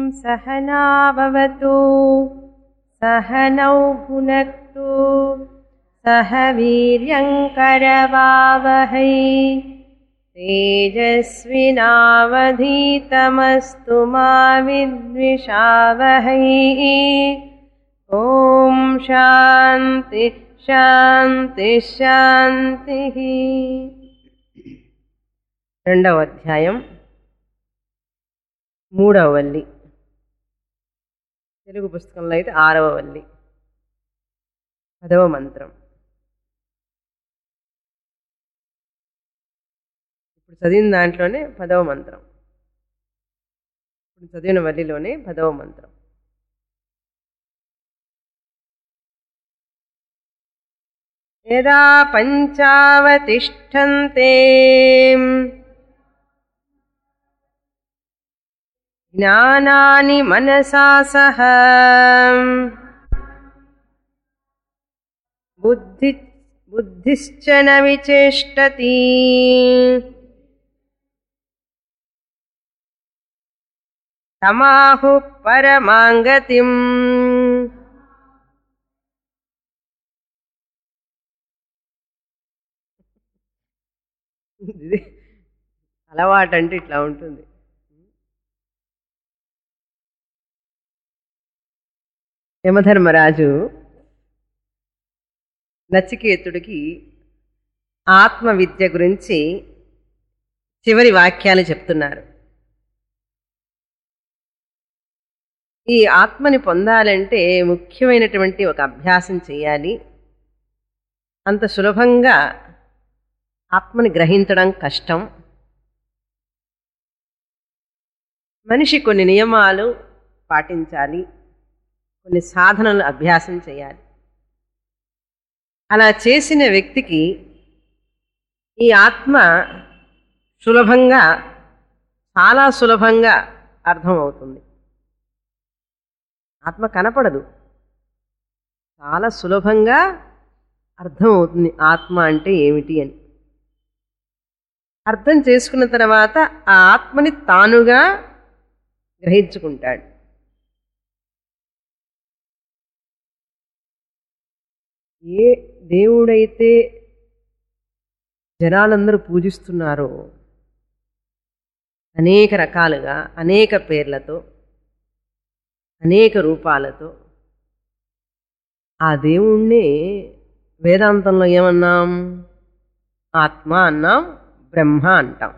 सहनाववतु सहनौ भुनक्तु सह वीर्यङ्करवावहै तेजस्विनावधीतमस्तु मा विद्विषावहै ॐ शान्ति శాంతి శాంతి రెండవ అధ్యాయం మూడవ వల్లి తెలుగు పుస్తకంలో అయితే ఆరవ వల్లి పదవ మంత్రం ఇప్పుడు చదివిన దాంట్లోనే పదవ మంత్రం ఇప్పుడు చదివిన వల్లిలోనే పదవ మంత్రం యదా పంచావతిష్టంతే జ్ఞానాని మనసా సహ బుద్ధి బుద్ధిశ్చ న విచేష్టతి తమాహు పరమాంగతిం ఇది అలవాటు అంటే ఇట్లా ఉంటుంది యమధర్మరాజు నచికేతుడికి ఆత్మ విద్య గురించి చివరి వాక్యాలు చెప్తున్నారు ఈ ఆత్మని పొందాలంటే ముఖ్యమైనటువంటి ఒక అభ్యాసం చేయాలి అంత సులభంగా ఆత్మని గ్రహించడం కష్టం మనిషి కొన్ని నియమాలు పాటించాలి కొన్ని సాధనలు అభ్యాసం చేయాలి అలా చేసిన వ్యక్తికి ఈ ఆత్మ సులభంగా చాలా సులభంగా అర్థమవుతుంది ఆత్మ కనపడదు చాలా సులభంగా అర్థమవుతుంది ఆత్మ అంటే ఏమిటి అని అర్థం చేసుకున్న తర్వాత ఆ ఆత్మని తానుగా గ్రహించుకుంటాడు ఏ దేవుడైతే జనాలందరూ పూజిస్తున్నారో అనేక రకాలుగా అనేక పేర్లతో అనేక రూపాలతో ఆ దేవుణ్ణే వేదాంతంలో ఏమన్నాం ఆత్మ అన్నాం బ్రహ్మ అంటాం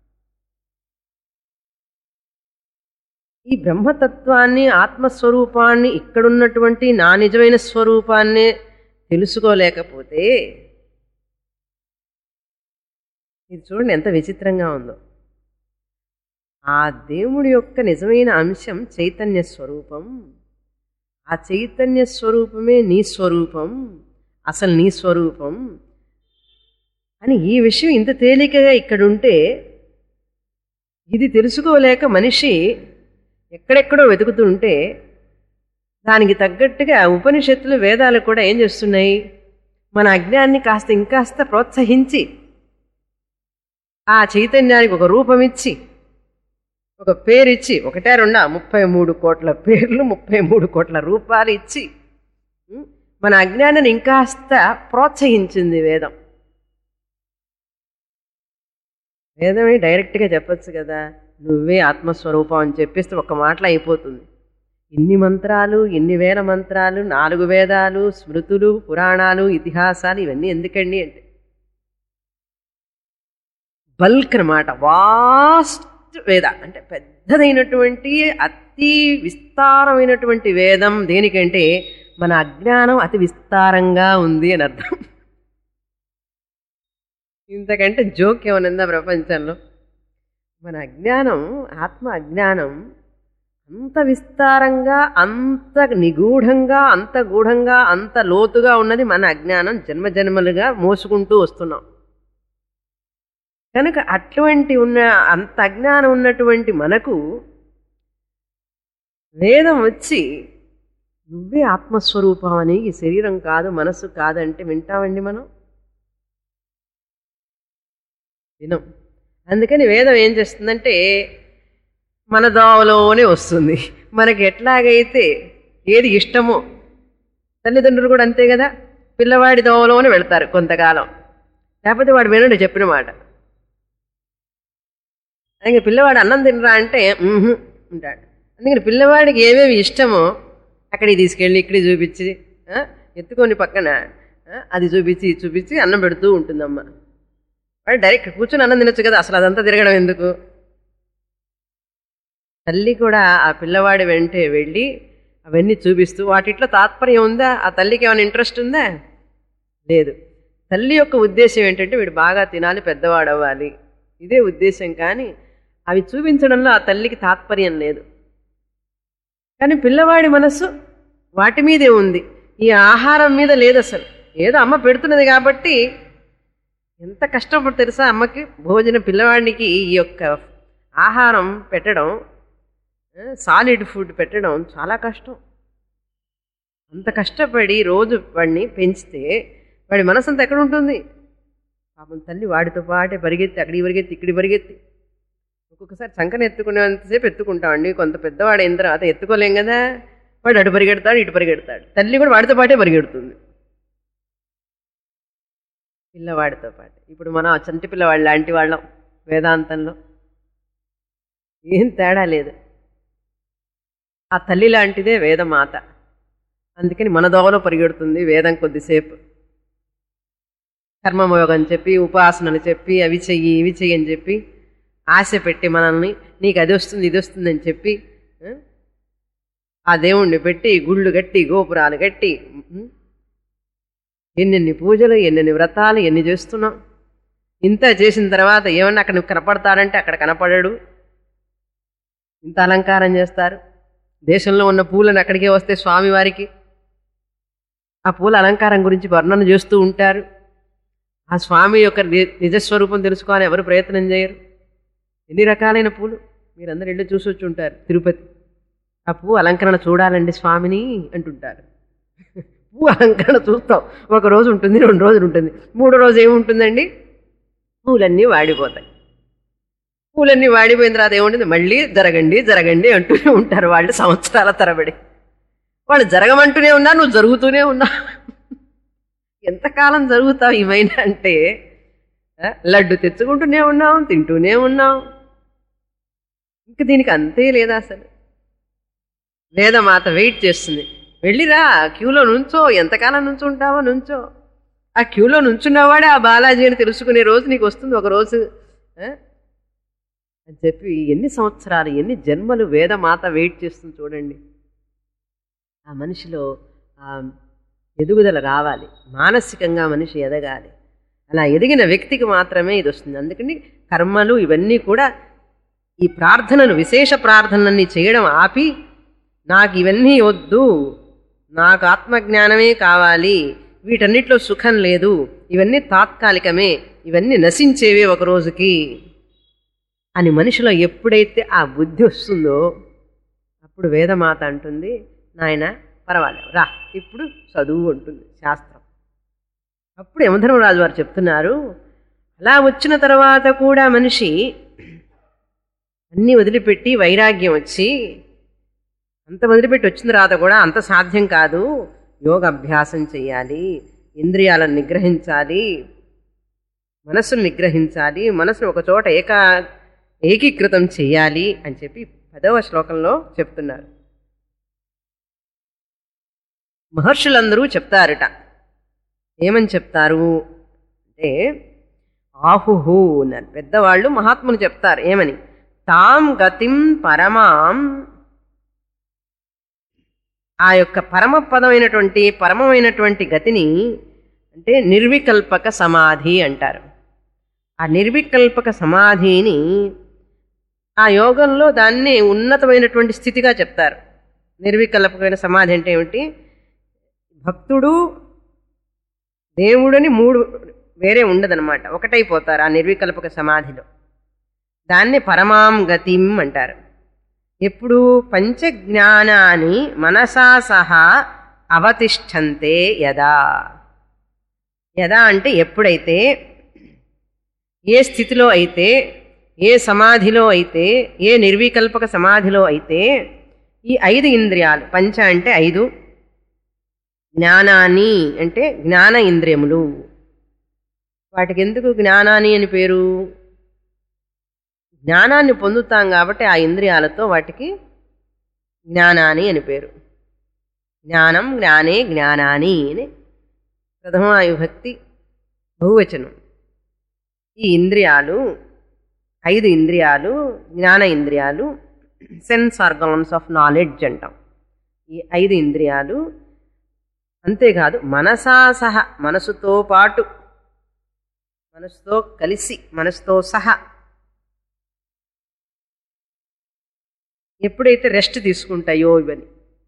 ఈ బ్రహ్మతత్వాన్ని ఆత్మస్వరూపాన్ని ఇక్కడున్నటువంటి నా నిజమైన స్వరూపాన్ని తెలుసుకోలేకపోతే ఇది చూడండి ఎంత విచిత్రంగా ఉందో ఆ దేవుడి యొక్క నిజమైన అంశం చైతన్య స్వరూపం ఆ చైతన్య స్వరూపమే నీ స్వరూపం అసలు నీ స్వరూపం అని ఈ విషయం ఇంత తేలికగా ఇక్కడుంటే ఇది తెలుసుకోలేక మనిషి ఎక్కడెక్కడో వెతుకుతుంటే దానికి తగ్గట్టుగా ఉపనిషత్తులు వేదాలు కూడా ఏం చేస్తున్నాయి మన అజ్ఞాన్ని కాస్త ఇంకాస్త ప్రోత్సహించి ఆ చైతన్యానికి ఒక రూపమిచ్చి ఒక పేరిచ్చి ఒకటే రెండా ముప్పై మూడు కోట్ల పేర్లు ముప్పై మూడు కోట్ల రూపాలు ఇచ్చి మన అజ్ఞానాన్ని ఇంకాస్త ప్రోత్సహించింది వేదం వేదమే డైరెక్ట్గా చెప్పచ్చు కదా నువ్వే ఆత్మస్వరూపం అని చెప్పేస్తే ఒక మాటలో అయిపోతుంది ఇన్ని మంత్రాలు ఎన్ని వేల మంత్రాలు నాలుగు వేదాలు స్మృతులు పురాణాలు ఇతిహాసాలు ఇవన్నీ ఎందుకండి అంటే బల్క్ అనమాట వాస్ట్ వేద అంటే పెద్దదైనటువంటి అతి విస్తారమైనటువంటి వేదం దేనికంటే మన అజ్ఞానం అతి విస్తారంగా ఉంది అని అర్థం ఇంతకంటే జోక్ ఏమనుందా ప్రపంచంలో మన అజ్ఞానం ఆత్మ అజ్ఞానం అంత విస్తారంగా అంత నిగూఢంగా అంత గూఢంగా అంత లోతుగా ఉన్నది మన అజ్ఞానం జన్మజన్మలుగా మోసుకుంటూ వస్తున్నాం కనుక అటువంటి ఉన్న అంత అజ్ఞానం ఉన్నటువంటి మనకు వేదం వచ్చి నువ్వే ఆత్మస్వరూపం అని ఈ శరీరం కాదు మనస్సు కాదంటే వింటామండి మనం వినం అందుకని వేదం ఏం చేస్తుందంటే మన దోవలోనే వస్తుంది మనకి ఎట్లాగైతే ఏది ఇష్టమో తల్లిదండ్రులు కూడా అంతే కదా పిల్లవాడి దోవలోనే వెళ్తారు కొంతకాలం లేకపోతే వాడు వినడు చెప్పిన మాట అందుకే పిల్లవాడు అన్నం తినరా అంటే "మ్మ్హ్" అంటాడు అందుకని పిల్లవాడికి ఏమేమి ఇష్టమో అక్కడికి తీసుకెళ్ళి ఇక్కడికి చూపించి ఆ, ఎత్తుకొని పక్కన ఆ, అది చూపించి ఇది చూపించి అన్నం పెడుతూ ఉంటుందమ్మ వాడు డైరెక్ట్ కూర్చొని అన్నం తినొచ్చు కదా అసలు అదంతా తిరగడం ఎందుకు తల్లి కూడా ఆ పిల్లవాడి వెంటే వెళ్ళి అవన్నీ చూపిస్తూ వాటిట్లో తాత్పర్యం ఉందా ఆ తల్లికి ఏమైనా ఇంట్రెస్ట్ ఉందా లేదు తల్లి యొక్క ఉద్దేశం ఏంటంటే వీడు బాగా తినాలి పెద్దవాడు అవ్వాలి ఇదే ఉద్దేశం కానీ అవి చూపించడంలో ఆ తల్లికి తాత్పర్యం లేదు కానీ పిల్లవాడి మనసు వాటి మీదే ఉంది ఈ ఆహారం మీద లేదు అసలు ఏదో అమ్మ పెడుతున్నది కాబట్టి ఎంత కష్టపడి తెలుసా అమ్మకి భోజనం పిల్లవాడికి ఈ యొక్క ఆహారం పెట్టడం సాలిడ్ ఫుడ్ పెట్టడం చాలా కష్టం అంత కష్టపడి రోజు వాడిని పెంచితే వాడి మనసు అంతా ఎక్కడ ఉంటుంది పాపం తల్లి వాడితో పాటే పరిగెత్తి అక్కడికి పరిగెత్తి ఇక్కడికి పరిగెత్తి ఒక్కొక్కసారి చంకన ఎత్తుకునేంతసేపు ఎత్తుకుంటామండి కొంత పెద్దవాడు అయిన తర్వాత ఎత్తుకోలేం కదా వాడు అటు పరిగెడతాడు ఇటు పరిగెడతాడు తల్లి కూడా వాడితో పాటే పరిగెడుతుంది పిల్లవాడితో పాటు ఇప్పుడు మనం చంటి పిల్లవాడు లాంటి వాళ్ళం వేదాంతంలో ఏం తేడా లేదు ఆ తల్లి లాంటిదే వేదమాత అందుకని మన దోవలో పరిగెడుతుంది వేదం కొద్దిసేపు కర్మయోగం చెప్పి ఉపాసనలు చెప్పి అవి చెయ్యి ఇవి చెయ్యి అని చెప్పి ఆశ పెట్టి మనల్ని నీకు అది వస్తుంది ఇది వస్తుంది అని చెప్పి ఆ? ఆ దేవుణ్ణి పెట్టి గుళ్ళు కట్టి గోపురాలు కట్టి ఉం? ఎన్నెన్ని పూజలు ఎన్నెన్ని వ్రతాలు ఎన్ని చేస్తున్నాం ఇంత చేసిన తర్వాత ఏమన్నా అక్కడ నువ్వు కనపడతాడంటే అక్కడ కనపడడు ఇంత అలంకారం చేస్తారు దేశంలో ఉన్న పూలను అక్కడికే వస్తే స్వామివారికి ఆ పూల అలంకారం గురించి వర్ణన చేస్తూ ఉంటారు ఆ స్వామి యొక్క ని- నిజస్వరూపం తెలుసుకోవాలని ఎవరు ప్రయత్నం చేయరు ఎన్ని రకాలైన పూలు మీరందరూ వెళ్ళి చూసి వచ్చి ఉంటారు తిరుపతి ఆ పువ్వు అలంకరణ చూడాలండి స్వామిని అంటుంటారు పువ్వు అలంకరణ చూస్తాం ఒక రోజు ఉంటుంది రెండు రోజులు ఉంటుంది మూడో రోజు ఏముంటుందండి పూలన్నీ వాడిపోతాయి పూలన్నీ వాడిపోయిన తర్వాత ఏముంటుంది మళ్ళీ జరగండి జరగండి అంటూనే ఉంటారు వాళ్ళు సంవత్సరాల తరబడి వాళ్ళు జరగమంటూనే ఉన్నా నువ్వు జరుగుతూనే ఉన్నా ఎంతకాలం జరుగుతావు ఇవైనా అంటే ఆ, లడ్డు తెచ్చుకుంటూనే ఉన్నాం తింటూనే ఉన్నాం ఇంక దీనికి అంతే లేదా అసలు వేదమాత వెయిట్ చేస్తుంది వెళ్ళిరా క్యూలో నుంచో ఎంతకాలం నుంచుంటావో నుంచో ఆ క్యూలో నుంచున్నవాడే ఆ బాలాజీ అని తెలుసుకునే రోజు నీకు వస్తుంది ఒక రోజు ఆ? అని చెప్పి ఎన్ని సంవత్సరాలు ఎన్ని జన్మలు వేదమాత వెయిట్ చేస్తుంది చూడండి ఆ మనిషిలో ఆ ఎదుగుదల రావాలి మానసికంగా మనిషి ఎదగాలి అలా ఎదిగిన వ్యక్తికి మాత్రమే ఇది వస్తుంది అందుకని కర్మలు ఇవన్నీ కూడా ఈ ప్రార్థనలు విశేష ప్రార్థనలన్నీ చేయడం ఆపి నాకు ఇవన్నీ వద్దు నాకు ఆత్మజ్ఞానమే కావాలి వీటన్నిటిలో సుఖం లేదు ఇవన్నీ తాత్కాలికమే ఇవన్నీ నశించేవే ఒక రోజుకి అని మనిషిలో ఎప్పుడైతే ఆ బుద్ధి వస్తుందో అప్పుడు వేదమాత అంటుంది నాయన పర్వాలేదు రా ఇప్పుడు చదువు ఉంటుంది శాస్త్రం అప్పుడు యమధర్మరాజు వారు చెప్తున్నారు అలా వచ్చిన తర్వాత కూడా మనిషి అన్నీ వదిలిపెట్టి వైరాగ్యం వచ్చి అంత వదిలిపెట్టి వచ్చిన తర్వాత కూడా అంత సాధ్యం కాదు యోగ అభ్యాసం చేయాలి ఇంద్రియాలను నిగ్రహించాలి మనస్సును నిగ్రహించాలి మనసును ఒక చోట ఏకా ఏకీకృతం చేయాలి అని చెప్పి పదవ శ్లోకంలో చెప్తున్నారు మహర్షులందరూ చెప్తారట ఏమని చెప్తారు అంటే ఆహుహు అన్నారు పెద్దవాళ్ళు మహాత్ములు చెప్తారు ఏమని తాం గతిం పరమాం ఆ యొక్క పరమపదమైనటువంటి పరమమైనటువంటి గతిని అంటే నిర్వికల్పక సమాధి అంటారు ఆ నిర్వికల్పక సమాధిని ఆ యోగంలో దాన్ని ఉన్నతమైనటువంటి స్థితిగా చెప్తారు నిర్వికల్పకమైన సమాధి అంటే ఏమిటి భక్తుడు దేవుడని మూడు వేరే ఉండదన్నమాట ఒకటైపోతారు ఆ నిర్వికల్పక సమాధిలో దాన్ని పరమాం గతిం అంటారు ఎప్పుడు పంచజ్ఞానాన్ని మనసా సహా అవతిష్టంతే యదా యదా అంటే ఎప్పుడైతే ఏ స్థితిలో అయితే ఏ సమాధిలో అయితే ఏ నిర్వికల్పక సమాధిలో అయితే ఈ ఐదు ఇంద్రియాలు పంచ అంటే ఐదు జ్ఞానాని అంటే జ్ఞాన ఇంద్రియములు వాటికి ఎందుకు జ్ఞానాని అని పేరు జ్ఞానాన్ని పొందుతాం కాబట్టి ఆ ఇంద్రియాలతో వాటికి జ్ఞానాని అని పేరు జ్ఞానం జ్ఞానే జ్ఞానాని అని ప్రథమ విభక్తి బహువచనం ఈ ఇంద్రియాలు ఐదు ఇంద్రియాలు జ్ఞాన ఇంద్రియాలు సెన్స్ ఆర్గన్స్ ఆఫ్ నాలెడ్జ్ అంటాం ఈ ఐదు ఇంద్రియాలు అంతేకాదు మనసా సహ మనసుతో పాటు మనసుతో కలిసి మనసుతో సహా ఎప్పుడైతే రెస్ట్ తీసుకుంటాయో ఇవని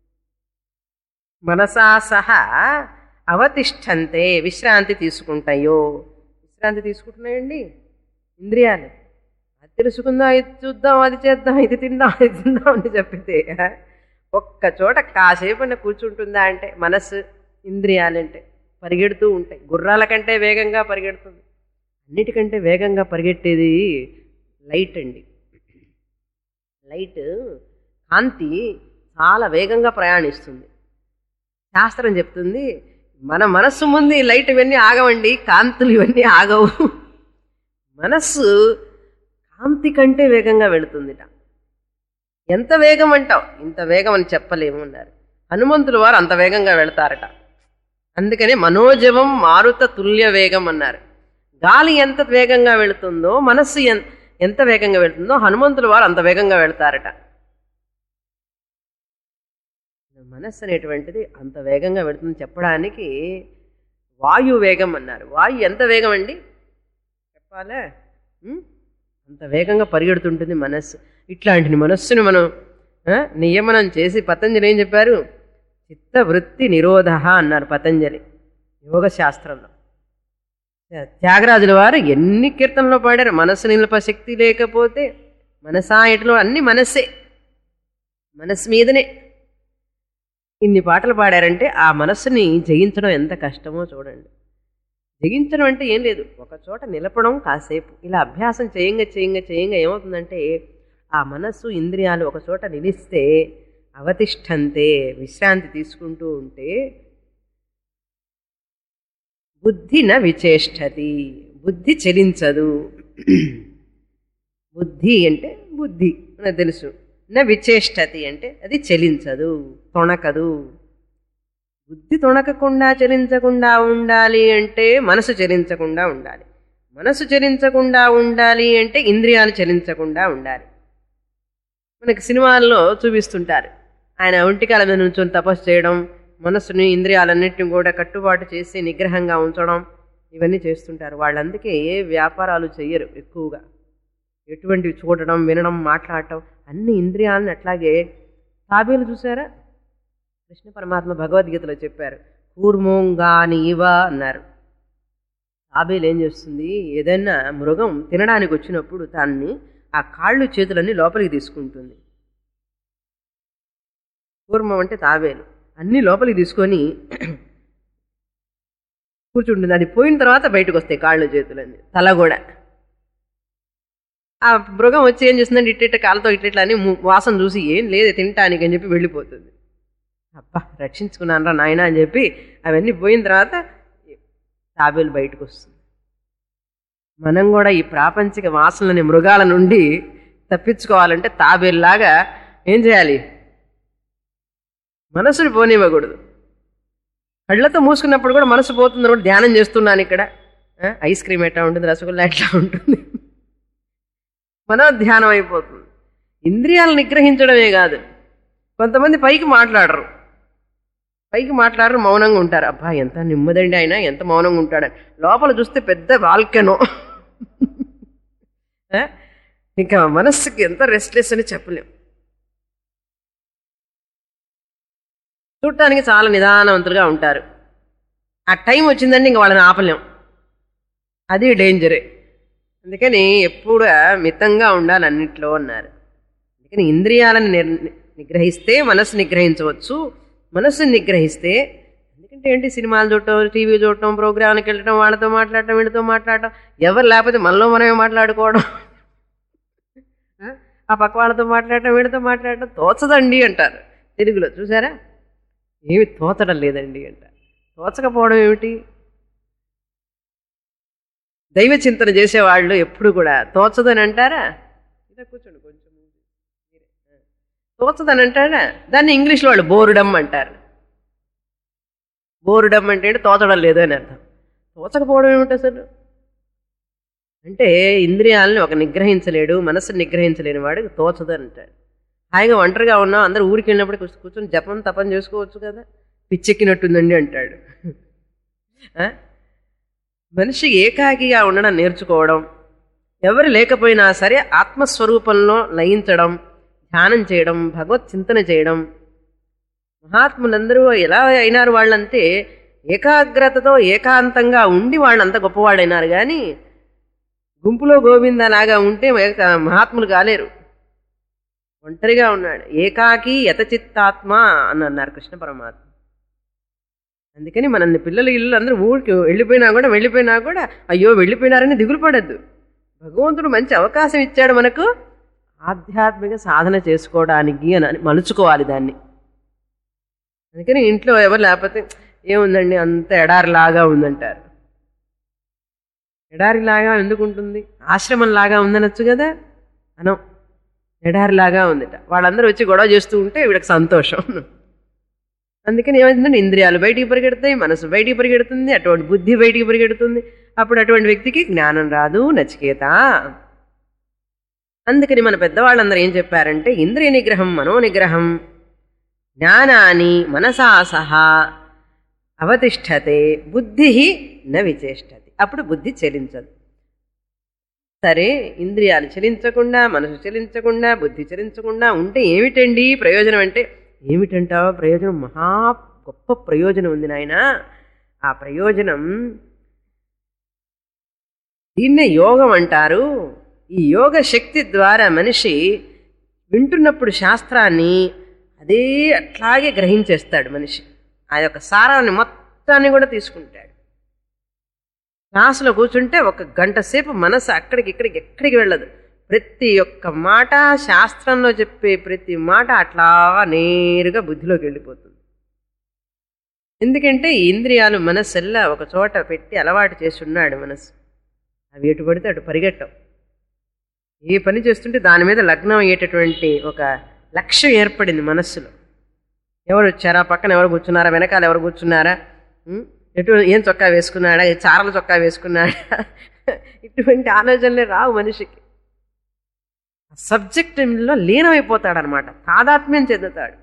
మనసా సహా అవతిష్టంతే విశ్రాంతి తీసుకుంటాయో విశ్రాంతి తీసుకుంటున్నాయండి ఇంద్రియాలు అది తెలుసుకుందాం ఇది చూద్దాం అది చేద్దాం ఇది తిందాం అది తిందాం అని చెప్పితే ఒక్క చోట కాసేపు కూర్చుంటుందా అంటే మనసు ఇంద్రియాలంటే పరిగెడుతూ ఉంటాయి గుర్రాల కంటే వేగంగా పరిగెడుతుంది అన్నిటికంటే వేగంగా పరిగెట్టేది లైట్ అండి లైట్ కాంతి చాలా వేగంగా ప్రయాణిస్తుంది శాస్త్రం చెప్తుంది మన మనస్సు ముందు ఈ లైట్ ఇవన్నీ ఆగవండి కాంతులు ఇవన్నీ ఆగవు మనస్సు కాంతి కంటే వేగంగా వెళుతుందిట ఎంత వేగం అంటావు ఇంత వేగం అని చెప్పలేము అన్నారు హనుమంతుల వారు అంత వేగంగా వెళతారట అందుకని మనోజవం మారుత తుల్య వేగం అన్నారు గాలి ఎంత వేగంగా వెళుతుందో మనస్సు ఎన్- ఎంత వేగంగా వెళుతుందో హనుమంతుల వారు అంత వేగంగా వెళతారట మనస్సు అనేటువంటిది అంత వేగంగా వెళుతుంది చెప్పడానికి వాయు వేగం అన్నారు వాయు ఎంత వేగం అండి చెప్పాలా ఉం? అంత వేగంగా పరిగెడుతుంటుంది మనస్సు ఇట్లాంటి మనస్సును మనం ఆ, నియమనం చేసి పతంజలి ఏం చెప్పారు చిత్తవృత్తి నిరోధ అన్నారు పతంజలి యోగ శాస్త్రంలో త్యాగరాజుల వారు ఎన్ని కీర్తనలో పాడారు మనస్సు నిలప శక్తి లేకపోతే మనసా ఎటులో అన్ని మనస్సే మనస్సు మీదనే ఇన్ని పాటలు పాడారంటే ఆ మనస్సుని జయించడం ఎంత కష్టమో చూడండి జయించడం అంటే ఏం లేదు ఒక చోట నిలపడం కాసేపు ఇలా అభ్యాసం చేయంగా చేయంగా చేయంగా ఏమవుతుందంటే ఆ మనస్సు ఇంద్రియాలు ఒక చోట నిలిస్తే అవతిష్టంతే విశ్రాంతి తీసుకుంటూ ఉంటే బుద్ధి న విచేష్టతి బుద్ధి చెలించదు బుద్ధి అంటే బుద్ధి మనకు తెలుసు న విచేష్టతి అంటే అది చెలించదు తొణకదు బుద్ధి తొణకకుండా చలించకుండా ఉండాలి అంటే మనసు చలించకుండా ఉండాలి మనసు చలించకుండా ఉండాలి అంటే ఇంద్రియాలు చలించకుండా ఉండాలి మనకి సినిమాల్లో చూపిస్తుంటారు ఆయన ఒంటికాల మీద నుంచొని తపస్సు చేయడం మనస్సుని ఇంద్రియాలన్నింటిని కూడా కట్టుబాటు చేసి నిగ్రహంగా ఉంచడం ఇవన్నీ చేస్తుంటారు వాళ్ళందుకే ఏ వ్యాపారాలు చెయ్యరు ఎక్కువగా ఎటువంటివి చూడడం వినడం మాట్లాడటం అన్ని ఇంద్రియాలను అట్లాగే తాబేలు చూసారా కృష్ణ పరమాత్మ భగవద్గీతలో చెప్పారు కూర్మోంగాని ఇవ అన్నారు తాబేలు ఏం చేస్తుంది ఏదైనా మృగం తినడానికి వచ్చినప్పుడు దాన్ని ఆ కాళ్ళు చేతులన్నీ లోపలికి తీసుకుంటుంది కూర్మం అంటే తాబేలు అన్నీ లోపలికి తీసుకొని కూర్చుంటుంది అది పోయిన తర్వాత బయటకు వస్తాయి కాళ్ళు చేతులన్నీ తల కూడా ఆ మృగం వచ్చి ఏం చేస్తుందంటే ఇట్టిట్ట కాళ్ళతో ఇట్టిట్లా అని ము- వాసన చూసి ఏం లేదు తినటానికి అని చెప్పి వెళ్ళిపోతుంది అబ్బా రక్షించుకున్నాను రా నాయన అని చెప్పి అవన్నీ పోయిన తర్వాత తాబేలు బయటకు వస్తుంది మనం కూడా ఈ ప్రాపంచిక వాసనలని మృగాల నుండి తప్పించుకోవాలంటే తాబేలులాగా ఏం చేయాలి మనసుని పోనివ్వకూడదు కళ్ళతో మూసుకున్నప్పుడు కూడా మనసు పోతుంది కూడా ధ్యానం చేస్తున్నాను ఇక్కడ ఆ, ఐస్ క్రీమ్ ఎట్లా ఉంటుంది రసగుల్లా ఎట్లా ఉంటుంది మనో ధ్యానం అయిపోతుంది ఇంద్రియాలు నిగ్రహించడమే కాదు కొంతమంది పైకి మాట్లాడరు పైకి మాట్లాడరు మౌనంగా ఉంటారు అబ్బా ఎంత నెమ్మదండి ఆయన ఎంత మౌనంగా ఉంటాడని లోపల చూస్తే పెద్ద వాల్కెనో ఆ? ఇంకా మనస్సుకి ఎంత రెస్ట్లెస్ అని చెప్పలేం చూడటానికి చాలా నిదానవంతులుగా ఉంటారు ఆ టైం వచ్చిందంటే ఇంక వాళ్ళని ఆపలేం అది డేంజరే అందుకని ఎప్పుడు మితంగా ఉండాలి అన్నిట్లో అన్నారు అందుకని ఇంద్రియాలను నిర్- నిగ్రహిస్తే మనసు నిగ్రహించవచ్చు మనస్సుని నిగ్రహిస్తే ఎందుకంటే ఏంటి సినిమాలు చూడటం టీవీ చూడటం ప్రోగ్రాంకి వెళ్ళటం వాళ్ళతో మాట్లాడటం వీళ్ళతో మాట్లాడటం ఎవరు లేకపోతే మనలో మనమే మాట్లాడుకోవడం ఆ? ఆ పక్క వాళ్ళతో మాట్లాడటం వీడితో మాట్లాడటం తోచదండి అంటారు తెలుగులో చూసారా ఏమి తోచడం లేదండి అంటారు తోచకపోవడం ఏమిటి దైవ చింతన చేసేవాళ్ళు ఎప్పుడు కూడా తోచదని అంటారా ఇలా కూర్చోండి కొంచెం మీరే. ఆ. తోచదని అంటారా దాన్ని ఇంగ్లీష్లో వాళ్ళు బోరుడమ్ అంటారు బోరుడమ్ అంటే ఏంటి? తోచడం లేదు అని అర్థం తోచకపోవడం ఏమిటి అసలు అంటే ఇంద్రియాలను ఒక నిగ్రహించలేడు మనసుని నిగ్రహించలేని వాడు తోచదు అని అంటాడు హాయిగా ఒంటరిగా ఉన్నాం అందరూ ఊరికి వెళ్ళినప్పుడు కూర్చో- కూర్చొని జపం తపం చేసుకోవచ్చు కదా పిచ్చెక్కినట్టుందండి అంటాడు ఆ? మనిషి ఏకాకిగా ఉండడం నేర్చుకోవడం ఎవరు లేకపోయినా సరే ఆత్మస్వరూపంలో లయించడం ధ్యానం చేయడం భగవత్ చింతన చేయడం మహాత్ములందరూ ఎలా అయినారు వాళ్ళంటే ఏకాగ్రతతో ఏకాంతంగా ఉండి వాళ్ళంత గొప్పవాడైనారు కానీ గుంపులో గోవిందలాగా ఉంటే ఏక- మహాత్ములు కాలేరు ఒంటరిగా ఉన్నాడు ఏకాకి యతచిత్తాత్మ అని అన్నారు కృష్ణ పరమాత్మ అందుకని మనల్ని పిల్లలు ఇల్లు అందరూ ఊరికి వెళ్ళిపోయినా కూడా వెళ్ళిపోయినా కూడా అయ్యో వెళ్ళిపోయినారని దిగులు పడద్దు భగవంతుడు మంచి అవకాశం ఇచ్చాడు మనకు ఆధ్యాత్మిక సాధన చేసుకోవడానికి అని అని మలుచుకోవాలి దాన్ని అందుకని ఇంట్లో ఎవరు లేకపోతే ఏముందండి అంత ఎడారిలాగా ఉందంటారు ఎడారిలాగా ఎందుకు ఉంటుంది ఆశ్రమంలాగా ఉందనొచ్చు కదా అనం ఎడారిలాగా ఉందిట వాళ్ళందరూ వచ్చి గొడవ చేస్తూ ఉంటే వీడికి సంతోషం అందుకని ఏమైందంటే ఇంద్రియాలు బయటికి పరిగెడతాయి మనసు బయటికి పరిగెడుతుంది అటువంటి బుద్ధి బయటికి పరిగెడుతుంది అప్పుడు అటువంటి వ్యక్తికి జ్ఞానం రాదు నచికేత అందుకని మన పెద్దవాళ్ళందరూ ఏం చెప్పారంటే ఇంద్రియ నిగ్రహం మనో నిగ్రహం జ్ఞానాన్ని మనసా సహా అవతిష్టతే బుద్ధి న విచేష్టతి అప్పుడు బుద్ధి చెలించదు సరే ఇంద్రియాలు చలించకుండా మనసు చలించకుండా బుద్ధి చలించకుండా ఉంటే ఏమిటండి ప్రయోజనం అంటే ఏమిటంటావా ప్రయోజనం మహా గొప్ప ప్రయోజనం ఉంది నాయన ఆ ప్రయోజనం దీన్నే యోగం అంటారు ఈ యోగ శక్తి ద్వారా మనిషి వింటున్నప్పుడు శాస్త్రాన్ని అదే అట్లాగే గ్రహించేస్తాడు మనిషి ఆ యొక్క సారాన్ని మొత్తాన్ని కూడా తీసుకుంటాడు క్లాసులో కూర్చుంటే ఒక గంట సేపు మనసు అక్కడికి ఇక్కడికి ఎక్కడికి వెళ్ళదు ప్రతి ఒక్క మాట శాస్త్రంలో చెప్పే ప్రతి మాట అట్లా నేరుగా బుద్ధిలోకి వెళ్ళిపోతుంది ఎందుకంటే ఈ ఇంద్రియాలు మనస్సెల్లా ఒక చోట పెట్టి అలవాటు చేసి ఉన్నాడు మనసు అవి ఎటు పడితే అటు పరిగెట్టం ఏ పని చేస్తుంటే దాని మీద లగ్నం అయ్యేటటువంటి ఒక లక్ష్యం ఏర్పడింది మనస్సులో ఎవరు వచ్చారా పక్కన ఎవరు కూర్చున్నారా వెనకాల ఎవరు కూర్చున్నారా ఉం? ఎటు ఏం చొక్కా వేసుకున్నాడా ఏ చారల చొక్కా వేసుకున్నాడా ఇటువంటి ఆలోచనలే రావు మనిషికి సబ్జెక్టులో లీనమైపోతాడనమాట తాదాత్మ్యం చెందుతాడు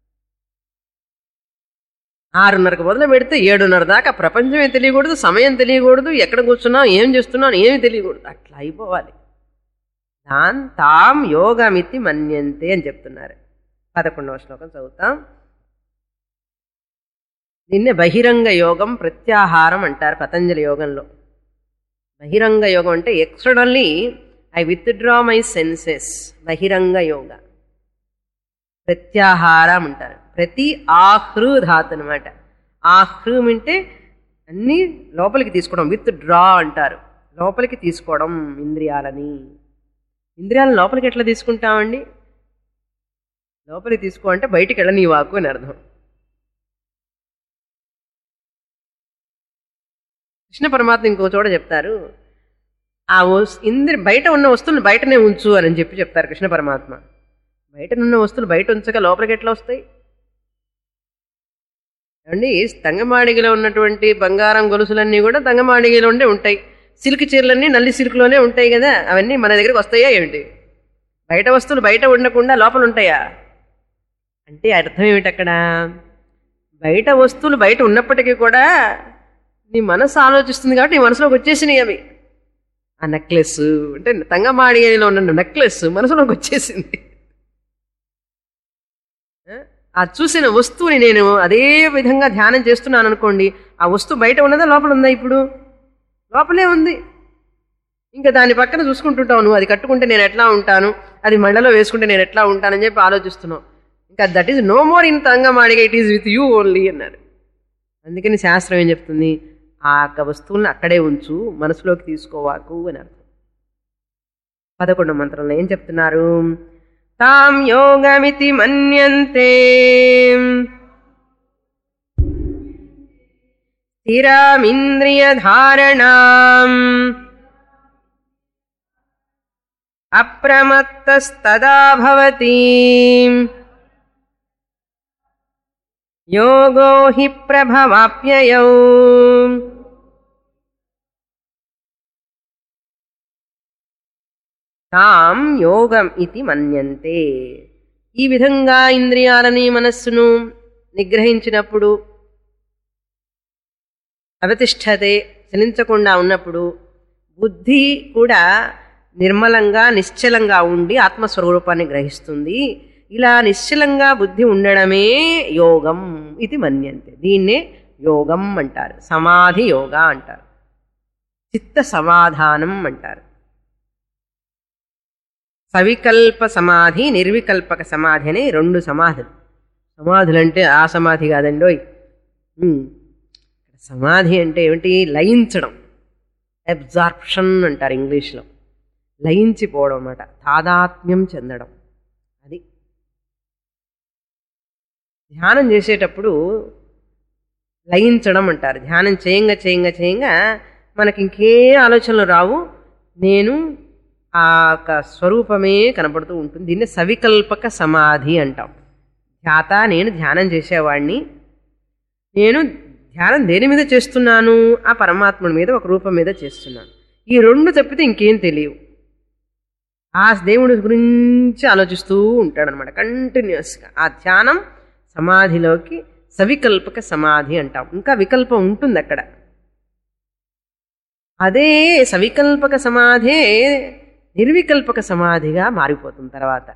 ఆరున్నరకు మొదలు పెడితే ఏడున్నర దాకా ప్రపంచమే తెలియకూడదు సమయం తెలియకూడదు ఎక్కడ కూర్చున్నాం ఏం చేస్తున్నాం ఏమి తెలియకూడదు అట్లా అయిపోవాలి దాన్ తాం యోగమితి మన్యంతే అని చెప్తున్నారు పదకొండవ శ్లోకం చదువుతాం దీన్నే బహిరంగ యోగం ప్రత్యాహారం అంటారు పతంజలి యోగంలో బహిరంగ యోగం అంటే externally I withdraw my senses బహిరంగ యోగ ప్రత్యాహారం అంటారు ప్రతి ఆహ్రు ధాతు అనమాట ఆహ్రూం అంటే అన్నీ లోపలికి తీసుకోవడం విత్ డ్రా అంటారు లోపలికి తీసుకోవడం ఇంద్రియాలని ఇంద్రియాలను లోపలికి ఎట్లా తీసుకుంటామండి లోపలికి తీసుకో అంటే బయటికి వెళ్ళ నీ వాకు అని అర్థం కృష్ణ పరమాత్మ ఇంకో చోట చెప్తారు ఆ వస్- ఇంద్రి బయట ఉన్న వస్తువులు బయటనే ఉంచు అని చెప్పి చెప్తారు కృష్ణ పరమాత్మ బయట ఉన్న వస్తువులు బయట ఉంచక లోపలికి ఎట్లా వస్తాయి అండి తంగమాడిగలో ఉన్నటువంటి బంగారం గొలుసులన్నీ కూడా తంగమాడిగలో ఉండే ఉంటాయి సిల్క్ చీరలన్నీ నల్లి సిల్క్లోనే ఉంటాయి కదా అవన్నీ మన దగ్గరికి వస్తాయా ఏమిటి బయట వస్తువులు బయట ఉండకుండా లోపల ఉంటాయా అంటే అర్థం ఏమిటి అక్కడ బయట వస్తువులు బయట ఉన్నప్పటికీ కూడా నీ మనసు ఆలోచిస్తుంది కాబట్టి నీ మనసులోకి వచ్చేసినాయి అవి ఆ నెక్లెస్ అంటే తంగమాడిగలో ఉన్న నెక్లెస్ మనసులోకి వచ్చేసింది ఆ చూసిన వస్తువుని నేను అదే విధంగా ధ్యానం చేస్తున్నాను అనుకోండి ఆ వస్తువు బయట ఉన్నదా లోపల ఉందా ఇప్పుడు లోపలే ఉంది ఇంకా దాని పక్కన చూసుకుంటుంటావు నువ్వు అది కట్టుకుంటే నేను ఎట్లా ఉంటాను అది మండలో వేసుకుంటే నేను ఎట్లా ఉంటానని చెప్పి ఆలోచిస్తున్నావు ఇంకా that is no more in తంగమాడిగా it is with you only అన్నారు అందుకని శాస్త్రం ఏం చెప్తుంది ఆ యొక్క వస్తువులను అక్కడే ఉంచు మనసులోకి తీసుకోవాకు అని అర్థం పదకొండు మంత్రంలో ఏం చెప్తున్నారు తాం యోగమితి మన్యంతే స్థిరామింద్రియధారణాం అప్రమత్తస్తదా భవతి యోగో హి ప్రభవాప్యయౌ తాం యోగం ఇది మన్యంతే ఈ విధంగా ఇంద్రియాలని మనస్సును నిగ్రహించినప్పుడు అవతిష్టతే చలించకుండా ఉన్నప్పుడు బుద్ధి కూడా నిర్మలంగా నిశ్చలంగా ఉండి ఆత్మస్వరూపాన్ని గ్రహిస్తుంది ఇలా నిశ్చలంగా బుద్ధి ఉండడమే యోగం ఇది మన్యంతే దీన్నే యోగం అంటారు సమాధి యోగా అంటారు చిత్త సమాధానం అంటారు సవికల్ప సమాధి నిర్వికల్పక సమాధి అని రెండు సమాధులు సమాధులు అంటే ఆ సమాధి కాదండోయ్ ఉమ్. సమాధి అంటే ఏమిటి లయించడం అబ్జార్ప్షన్ అంటారు ఇంగ్లీష్లో లయించిపోవడం అన్నమాట తాదాత్మ్యం చెందడం అది ధ్యానం చేసేటప్పుడు లయించడం అంటారు ధ్యానం చేయంగా చేయంగా చేయంగా మనకి ఇంకే ఆలోచనలు రావు నేను ఆ యొక్క స్వరూపమే కనపడుతూ ఉంటుంది దీన్ని సవికల్పక సమాధి అంటాం ధ్యాత నేను ధ్యానం చేసేవాడిని నేను ధ్యానం దేని మీద చేస్తున్నాను ఆ పరమాత్ముడి మీద ఒక రూపం మీద చేస్తున్నాను ఈ రెండు తప్పితే ఇంకేం తెలియవు ఆ దేవుడి గురించి ఆలోచిస్తూ ఉంటాడు అనమాట కంటిన్యూస్గా ఆ ధ్యానం సమాధిలోకి సవికల్పక సమాధి అంటాం ఇంకా వికల్పం ఉంటుంది అక్కడ అదే సవికల్పక సమాధే నిర్వికల్పక సమాధిగా మారిపోతుంది తర్వాత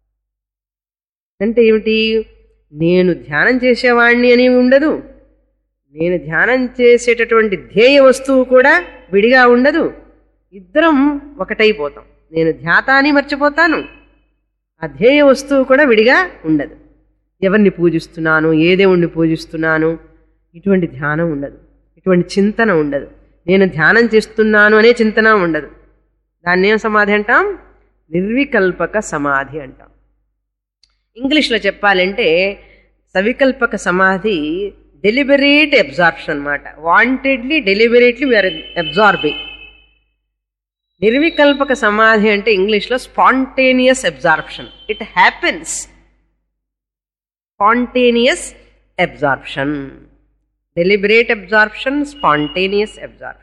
అంటే ఏమిటి నేను ధ్యానం చేసేవాణ్ణి అని ఉండదు నేను ధ్యానం చేసేటటువంటి ధ్యేయ వస్తువు కూడా విడిగా ఉండదు ఇద్దరం ఒకటైపోతాం నేను ధ్యాతాన్ని మర్చిపోతాను ఆ ధ్యేయ వస్తువు కూడా విడిగా ఉండదు ఎవరిని పూజిస్తున్నాను ఏ దేవుణ్ణి పూజిస్తున్నాను ఇటువంటి ధ్యానం ఉండదు ఇటువంటి చింతన ఉండదు నేను ధ్యానం చేస్తున్నాను అనే చింతన ఉండదు దాన్ని ఏం సమాధి అంటాం నిర్వికల్పక సమాధి అంటాం ఇంగ్లీష్లో చెప్పాలంటే సవికల్పక సమాధి డెలిబరేట్ అబ్జార్ప్షన్ అనమాట వాంటెడ్లీ డెలిబరేట్లీ వీఆర్ అబ్జార్బింగ్ నిర్వికల్పక సమాధి అంటే ఇంగ్లీష్లో spontaneous absorption it happens spontaneous absorption deliberate absorption spontaneous absorption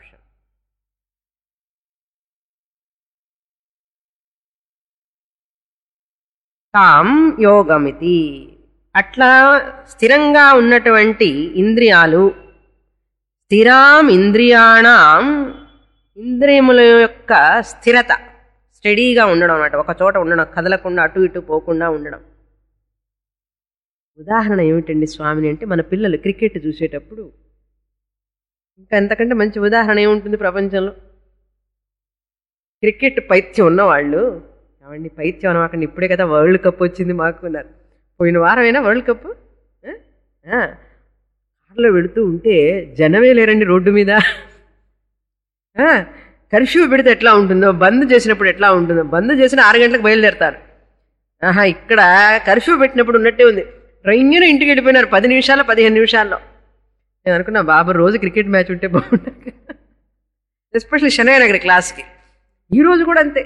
తాం యోగమితి అట్లా స్థిరంగా ఉన్నటువంటి ఇంద్రియాలు స్థిరాం ఇంద్రియాణం ఇంద్రియముల యొక్క స్థిరత స్టడీగా ఉండడం అన్నమాట ఒక చోట ఉండడం కదలకుండా అటు ఇటు పోకుండా ఉండడం ఉదాహరణ ఏమిటండి స్వామిని అంటే మన పిల్లలు క్రికెట్ చూసేటప్పుడు ఇంకా ఎంతకంటే మంచి ఉదాహరణ ఏముంటుంది ప్రపంచంలో క్రికెట్ పైత్యం ఉన్నవాళ్ళు ఏమండి పైత్యం అనమాకండి ఇప్పుడే కదా వరల్డ్ కప్ వచ్చింది మాకు అన్నారు పోయిన వారమైనా వరల్డ్ కప్ ఆ? ఆ. కార్లో వెళుతూ ఉంటే జనమే లేరండి రోడ్డు మీద ఆ, కర్ఫ్యూ పెడితే ఎట్లా ఉంటుందో బంద్ చేసినప్పుడు ఎట్లా ఉంటుందో బంద్ చేసిన ఆరు గంటలకు బయలుదేరతారు ఆహా ఇక్కడ కర్ఫ్యూ పెట్టినప్పుడు ఉన్నట్టే ఉంది ట్రైన్గానే ఇంటికి వెళ్ళిపోయినారు పది నిమిషాలు పదిహేను నిమిషాల్లో నేను అనుకున్నా బాబు రోజు క్రికెట్ మ్యాచ్ ఉంటే బాగుంటుంది ఎస్పెషల్లీ శనగనగర్ క్లాస్కి ఈ రోజు కూడా అంతే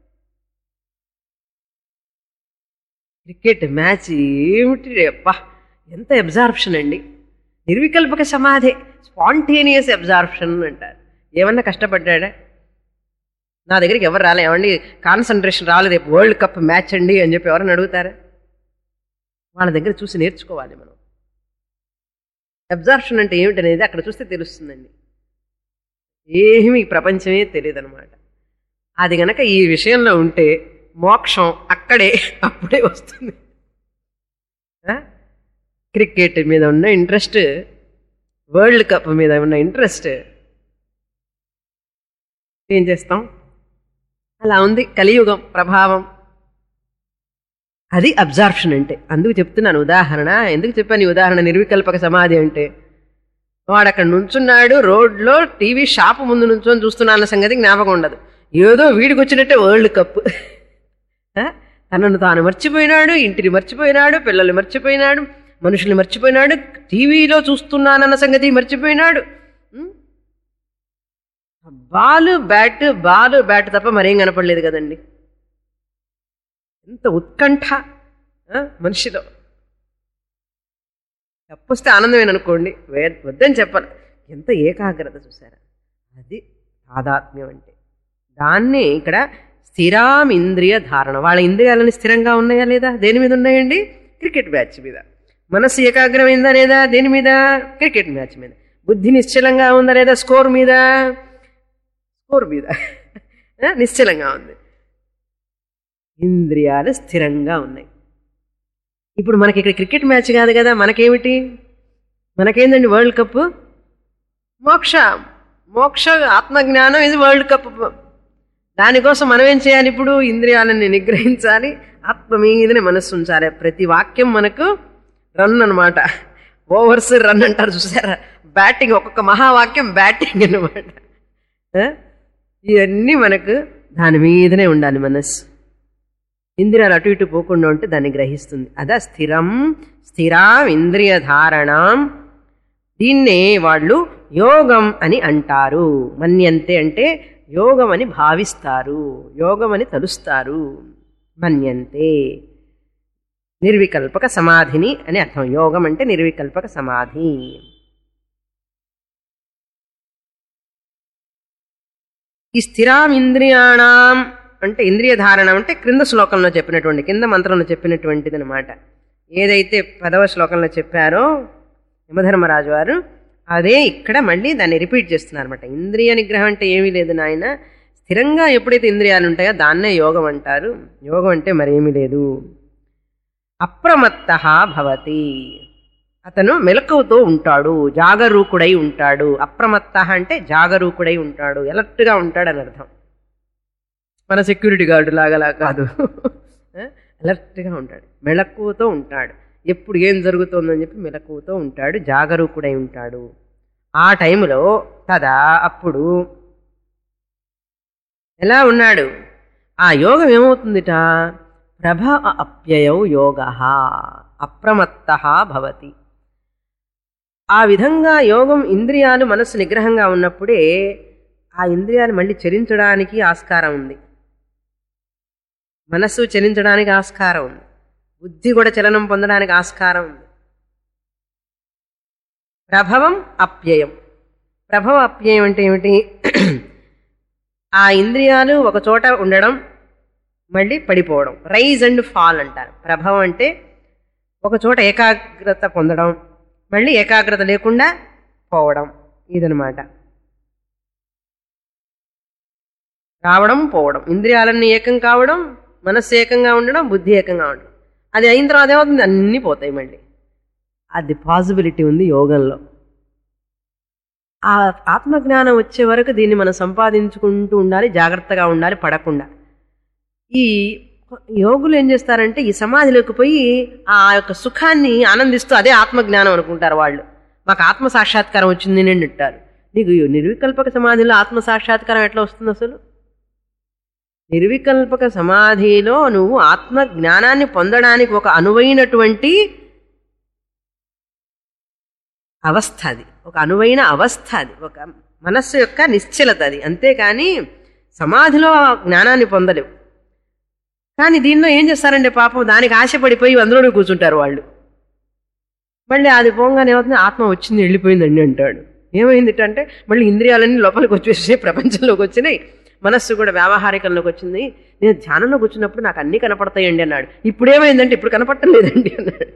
క్రికెట్ మ్యాచ్ ఏమిటి అబ్బా ఎంత అబ్జార్ప్షన్ అండి నిర్వికల్పక సమాధి స్పాంటేనియస్ అబ్జార్ప్షన్ అంటారు ఏమన్నా కష్టపడ్డా నా దగ్గరికి ఎవరు రాలే ఏమండి కాన్సన్ట్రేషన్ రాలేదు రేపు వరల్డ్ కప్ మ్యాచ్ అండి అని చెప్పి ఎవరైనా అడుగుతారా వాళ్ళ దగ్గర చూసి నేర్చుకోవాలి మనం అబ్జార్ప్షన్ అంటే ఏమిటనేది అక్కడ చూస్తే తెలుస్తుందండి ఏమీ ప్రపంచమే తెలియదు అనమాట అది గనక ఈ విషయంలో ఉంటే మోక్షం అక్కడే అప్పుడే వస్తుంది ఆ? క్రికెట్ మీద ఉన్న ఇంట్రెస్ట్ వరల్డ్ కప్ మీద ఉన్న ఇంట్రెస్ట్ ఏం చేస్తాం అలా ఉంది కలియుగం ప్రభావం అది అబ్జార్ప్షన్ అంటే అందుకు చెప్తున్నాను ఉదాహరణ ఎందుకు చెప్పాను ఈ ఉదాహరణ నిర్వికల్పక సమాధి అంటే వాడు అక్కడ నుంచున్నాడు రోడ్లో టీవీ షాపు ముందు నుంచొని చూస్తున్నా అన్న సంగతి జ్ఞాపకం ఉండదు ఏదో వీడికి వచ్చినట్టే వరల్డ్ కప్ ఆ? తనను తాను మర్చిపోయినాడు ఇంటిని మర్చిపోయినాడు పిల్లల్ని మర్చిపోయినాడు మనుషుల్ని మర్చిపోయినాడు టీవీలో చూస్తున్నానన్న సంగతి మర్చిపోయినాడు ఉం? బాలు బ్యాట్ బాలు బ్యాట్ తప్ప మరేం కనపడలేదు కదండి ఎంత ఉత్కంఠ ఆ? మనిషిలో తప్పొస్తే ఆనందమేననుకోండి వే వద్దని చెప్పాలి ఎంత ఏకాగ్రత చూసారా అది తాదాత్మ్యం అంటే దాన్ని ఇక్కడ స్థిరాం ఇంద్రియ ధారణ వాళ్ళ ఇంద్రియాలని స్థిరంగా ఉన్నాయా లేదా దేని మీద ఉన్నాయండి క్రికెట్ మ్యాచ్ మీద మనస్సు ఏకాగ్రమైందా లేదా దేని మీద క్రికెట్ మ్యాచ్ మీద బుద్ధి నిశ్చలంగా ఉందా లేదా స్కోర్ మీద స్కోర్ మీద ఆ, నిశ్చలంగా ఉంది ఇంద్రియాలు స్థిరంగా ఉన్నాయి ఇప్పుడు మనకి ఇక్కడ క్రికెట్ మ్యాచ్ కాదు కదా మనకేమిటి మనకేందండి వరల్డ్ కప్ మోక్ష మోక్ష ఆత్మజ్ఞానం ఇది వరల్డ్ కప్ దానికోసం మనం ఏం చేయాలి ఇప్పుడు ఇంద్రియాలని నిగ్రహించాలి ఆత్మ మీదనే మనస్సు ఉంచాలి ప్రతి వాక్యం మనకు రన్ అనమాట ఓవర్స్ రన్ అంటారు చూసారా బ్యాటింగ్ ఒక్కొక్క మహావాక్యం బ్యాటింగ్ అనమాట ఇవన్నీ మనకు దాని మీదనే ఉండాలి మనస్సు ఇంద్రియాలు అటు ఇటు పోకుండా ఉంటే దాన్ని గ్రహిస్తుంది అదా స్థిరం స్థిరాం ఇంద్రియ ధారణం దీన్నే వాళ్ళు యోగం అని అంటారు మన్యంతే అంటే యోగం అని భావిస్తారు యోగం అని తలుస్తారు మన్యంతే నిర్వికల్పక సమాధిని అని అర్థం యోగం అంటే నిర్వికల్పక సమాధి ఈ స్థిరాం ఇంద్రియాణం అంటే ఇంద్రియ ధారణ అంటే క్రింద శ్లోకంలో చెప్పినటువంటి కింద మంత్రంలో చెప్పినటువంటిది అనమాట ఏదైతే పదవ శ్లోకంలో చెప్పారో యమధర్మరాజు వారు అదే ఇక్కడ మళ్ళీ దాన్ని రిపీట్ చేస్తున్నారు అనమాట ఇంద్రియ నిగ్రహం అంటే ఏమీ లేదు నాయన స్థిరంగా ఎప్పుడైతే ఇంద్రియాలు ఉంటాయో దాన్నే యోగం అంటారు యోగం అంటే మరేమీ లేదు అప్రమత్త భవతి అతను మెలకువతో ఉంటాడు జాగరూకుడై ఉంటాడు అప్రమత్త అంటే జాగరూకుడై ఉంటాడు ఎలర్ట్గా ఉంటాడు అని అర్థం మన సెక్యూరిటీ గార్డు లాగలా కాదు అలర్ట్గా ఉంటాడు మెలకువతో ఉంటాడు ఎప్పుడు ఏం జరుగుతోందని చెప్పి మెలకువతో ఉంటాడు జాగరూకుడై ఉంటాడు ఆ టైంలో కదా అప్పుడు ఎలా ఉన్నాడు ఆ యోగం ఏమవుతుందిట ప్రభ అప్యయౌ యోగ అప్రమత్త భవతి ఆ విధంగా యోగం ఇంద్రియాలు మనస్సు నిగ్రహంగా ఉన్నప్పుడే ఆ ఇంద్రియాలు మళ్ళీ చరించడానికి ఆస్కారం ఉంది మనస్సు చలించడానికి ఆస్కారం ఉంది బుద్ధి కూడా చలనం పొందడానికి ఆస్కారం ఉంది ప్రభవం అప్యయం ప్రభవ అప్యయం అంటే ఏమిటి ఆ ఇంద్రియాలు ఒక చోట ఉండడం మళ్ళీ పడిపోవడం రైజ్ అండ్ ఫాల్ అంటారు ప్రభవం అంటే ఒక చోట ఏకాగ్రత పొందడం మళ్ళీ ఏకాగ్రత లేకుండా పోవడం ఇదనమాట రావడం పోవడం ఇంద్రియాలన్నీ ఏకం కావడం మనస్సు ఏకంగా ఉండడం బుద్ధి ఏకంగా ఉండడం అది అయిన తర్వాత ఏమవుతుంది అన్నీ పోతాయి మళ్ళీ అది పాసిబిలిటీ ఉంది యోగంలో ఆ ఆత్మజ్ఞానం వచ్చే వరకు దీన్ని మనం సంపాదించుకుంటూ ఉండాలి జాగ్రత్తగా ఉండాలి పడకుండా ఈ యోగులు ఏం చేస్తారంటే ఈ సమాధిలోకి పోయి ఆ యొక్క సుఖాన్ని ఆనందిస్తూ అదే ఆత్మజ్ఞానం అనుకుంటారు వాళ్ళు మాకు ఆత్మ సాక్షాత్కారం వచ్చింది నేను అంటారు నీకు నిర్వికల్పక సమాధిలో ఆత్మ సాక్షాత్కారం ఎట్లా వస్తుంది అసలు నిర్వికల్పక సమాధిలో నువ్వు ఆత్మ జ్ఞానాన్ని పొందడానికి ఒక అనువైనటువంటి అవస్థ అది ఒక అనువైన అవస్థ అది ఒక మనస్సు యొక్క నిశ్చలత అది అంతేకాని సమాధిలో ఆ జ్ఞానాన్ని పొందలేవు కానీ దీనిలో ఏం చేస్తారంటే పాపం దానికి ఆశపడిపోయి అందులోనే కూర్చుంటారు వాళ్ళు మళ్ళీ అది పోగానే ఏమవుతుంది ఆత్మ వచ్చింది వెళ్ళిపోయిందండి అంటాడు ఏమైంది అంటే మళ్ళీ ఇంద్రియాలన్నీ లోపలికి వచ్చేసి ప్రపంచంలోకి వచ్చినాయి మనస్సు కూడా వ్యావహారికంలోకి వచ్చింది నేను ధ్యానంలో కూర్చున్నప్పుడు నాకు అన్నీ కనపడతాయండి అన్నాడు ఇప్పుడు ఏమైందంటే ఇప్పుడు కనపడటం లేదండి అన్నాడు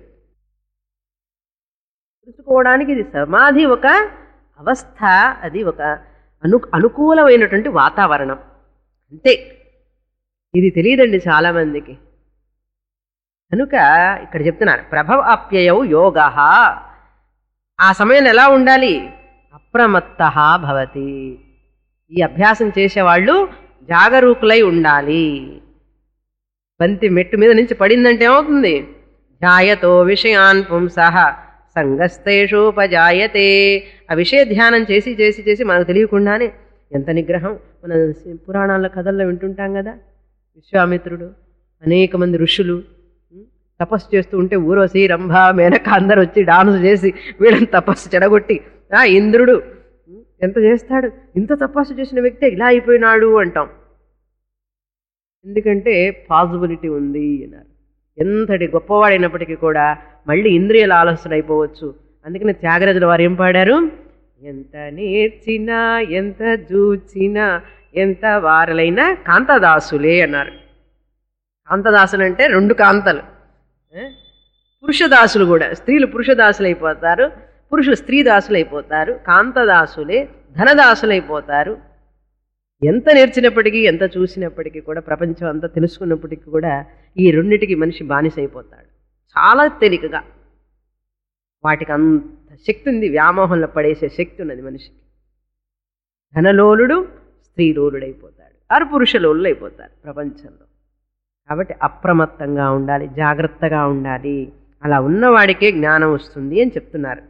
తెలుసుకోవడానికి ఇది సమాధి ఒక అవస్థ అది ఒక అను అనుకూలమైనటువంటి వాతావరణం అంతే ఇది తెలియదండి చాలా మందికి కనుక ఇక్కడ చెప్తున్నారు ప్రభవ అప్యయౌ యోగ ఆ సమయంలో ఎలా ఉండాలి అప్రమత్త భవతి ఈ అభ్యాసం చేసేవాళ్ళు జాగరూకులై ఉండాలి బంతి మెట్టు మీద నుంచి పడిందంటే ఏమవుతుంది జాయతో విషయాన్ పుంసః సంగస్తేషోపజాయతే ఆ విషయ ధ్యానం చేసి చేసి చేసి మనకు తెలియకుండానే ఎంత నిగ్రహం మన పురాణాల కథల్లో వింటుంటాం కదా విశ్వామిత్రుడు అనేక మంది ఋషులు ఉం, తపస్సు చేస్తూ ఉంటే ఊరోసి రంభ మేనక అందరు వచ్చి డాన్స్ చేసి వీళ్ళని తపస్సు చెడగొట్టి ఆ ఇంద్రుడు ఉం, ఎంత చేస్తాడు ఇంత తపస్సు చేసిన వ్యక్తి ఇలా అయిపోయినాడు అంటాం ఎందుకంటే పాజిబిలిటీ ఉంది అన్నారు ఎంతటి గొప్పవాడైనప్పటికీ కూడా మళ్ళీ ఇంద్రియాల ఆలోచన అయిపోవచ్చు అందుకని త్యాగరాజుల వారు ఏం పాడారు ఎంత నేర్చినా ఎంత జూచినా ఎంత వారలైనా కాంతదాసులే అన్నారు కాంతదాసులు అంటే రెండు కాంతలు ఏ? పురుషదాసులు కూడా స్త్రీలు పురుషదాసులు అయిపోతారు పురుషులు స్త్రీ దాసులు అయిపోతారు కాంతదాసులే ధనదాసులు అయిపోతారు ఎంత నేర్చినప్పటికీ ఎంత చూసినప్పటికీ కూడా ప్రపంచం అంతా తెలుసుకున్నప్పటికీ కూడా ఈ రెండిటికి మనిషి బానిస అయిపోతాడు చాలా తేలికగా వాటికి అంత శక్తి ఉంది వ్యామోహంలో పడేసే శక్తి ఉన్నది మనిషికి ధనలోలుడు స్త్రీలోలుడు అయిపోతాడు ఆరు పురుషలోలుడు అయిపోతారు ప్రపంచంలో కాబట్టి అప్రమత్తంగా ఉండాలి జాగ్రత్తగా ఉండాలి అలా ఉన్నవాడికే జ్ఞానం వస్తుంది అని చెప్తున్నారు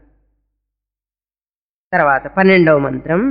తర్వాత పన్నెండవ మంత్రం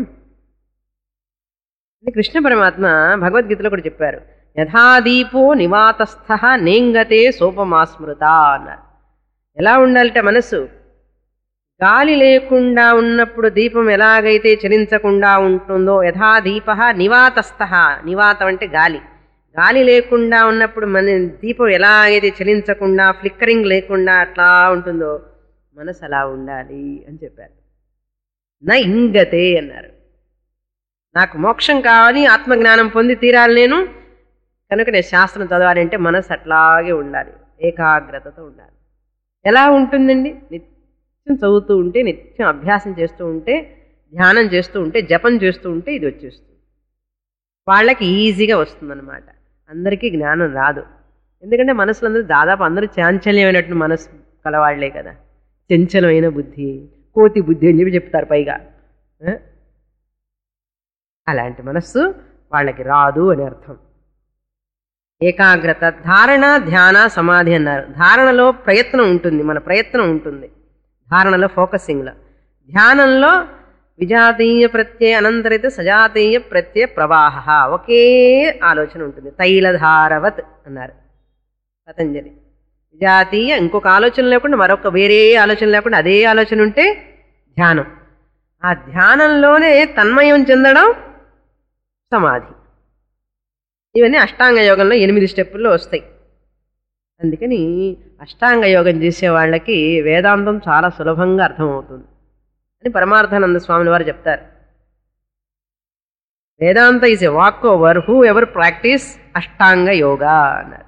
ఇది కృష్ణ పరమాత్మ భగవద్గీతలో కూడా చెప్పారు యథాదీపో నివాతస్థ నేంగతే సోపమాస్మృత అన్నారు ఎలా ఉండాలంటే మనసు గాలి లేకుండా ఉన్నప్పుడు దీపం ఎలాగైతే చలించకుండా ఉంటుందో యథా దీప నివాతస్థ నివాతం అంటే గాలి గాలి లేకుండా ఉన్నప్పుడు మన దీపం ఎలా అయితే చలించకుండా ఫ్లిక్కరింగ్ లేకుండా అట్లా ఉంటుందో మనసు అలా ఉండాలి అని చెప్పారు నా ఇంగతే అన్నారు నాకు మోక్షం కావాలి ఆత్మజ్ఞానం పొంది తీరాలి నేను కనుక నేను శాస్త్రం చదవాలి అంటే మనసు అట్లాగే ఉండాలి ఏకాగ్రతతో ఉండాలి ఎలా ఉంటుందండి నిత్యం చదువుతూ ఉంటే నిత్యం అభ్యాసం చేస్తూ ఉంటే ధ్యానం చేస్తూ ఉంటే జపం చేస్తూ ఉంటే ఇది వచ్చేస్తుంది వాళ్ళకి ఈజీగా వస్తుందన్నమాట అందరికీ జ్ఞానం రాదు ఎందుకంటే మనసులో అందరూ దాదాపు అందరూ చాంచల్యమైనట్టు మనసు కలవాళ్లే కదా చంచలమైన బుద్ధి కోతి బుద్ధి అని చెప్పి చెప్తారు పైగా ఆ? అలాంటి మనస్సు వాళ్ళకి రాదు అని అర్థం ఏకాగ్రత ధారణ ధ్యాన సమాధి అన్నారు ధారణలో ప్రయత్నం ఉంటుంది మన ప్రయత్నం ఉంటుంది ధారణలో ఫోకసింగ్లో ధ్యానంలో విజాతీయ ప్రత్యయ అనంతరిత సజాతీయ ప్రత్యయ ప్రవాహ ఒకే ఆలోచన ఉంటుంది తైలధారవత్ అన్నారు పతంజలి విజాతీయ ఇంకొక ఆలోచన లేకుండా మరొక వేరే ఆలోచన లేకుండా అదే ఆలోచన ఉంటే ధ్యానం ఆ ధ్యానంలోనే తన్మయం చెందడం సమాధి ఇవన్నీ అష్టాంగ యోగంలో ఎనిమిది స్టెప్పుల్లో వస్తాయి అందుకని అష్టాంగ యోగం చేసే వాళ్ళకి వేదాంతం చాలా సులభంగా అర్థమవుతుంది అని పరమార్థానంద స్వామిని వారు చెప్తారు Vedanta is a walk over whoever practice Ashtanga yoga అన్నారు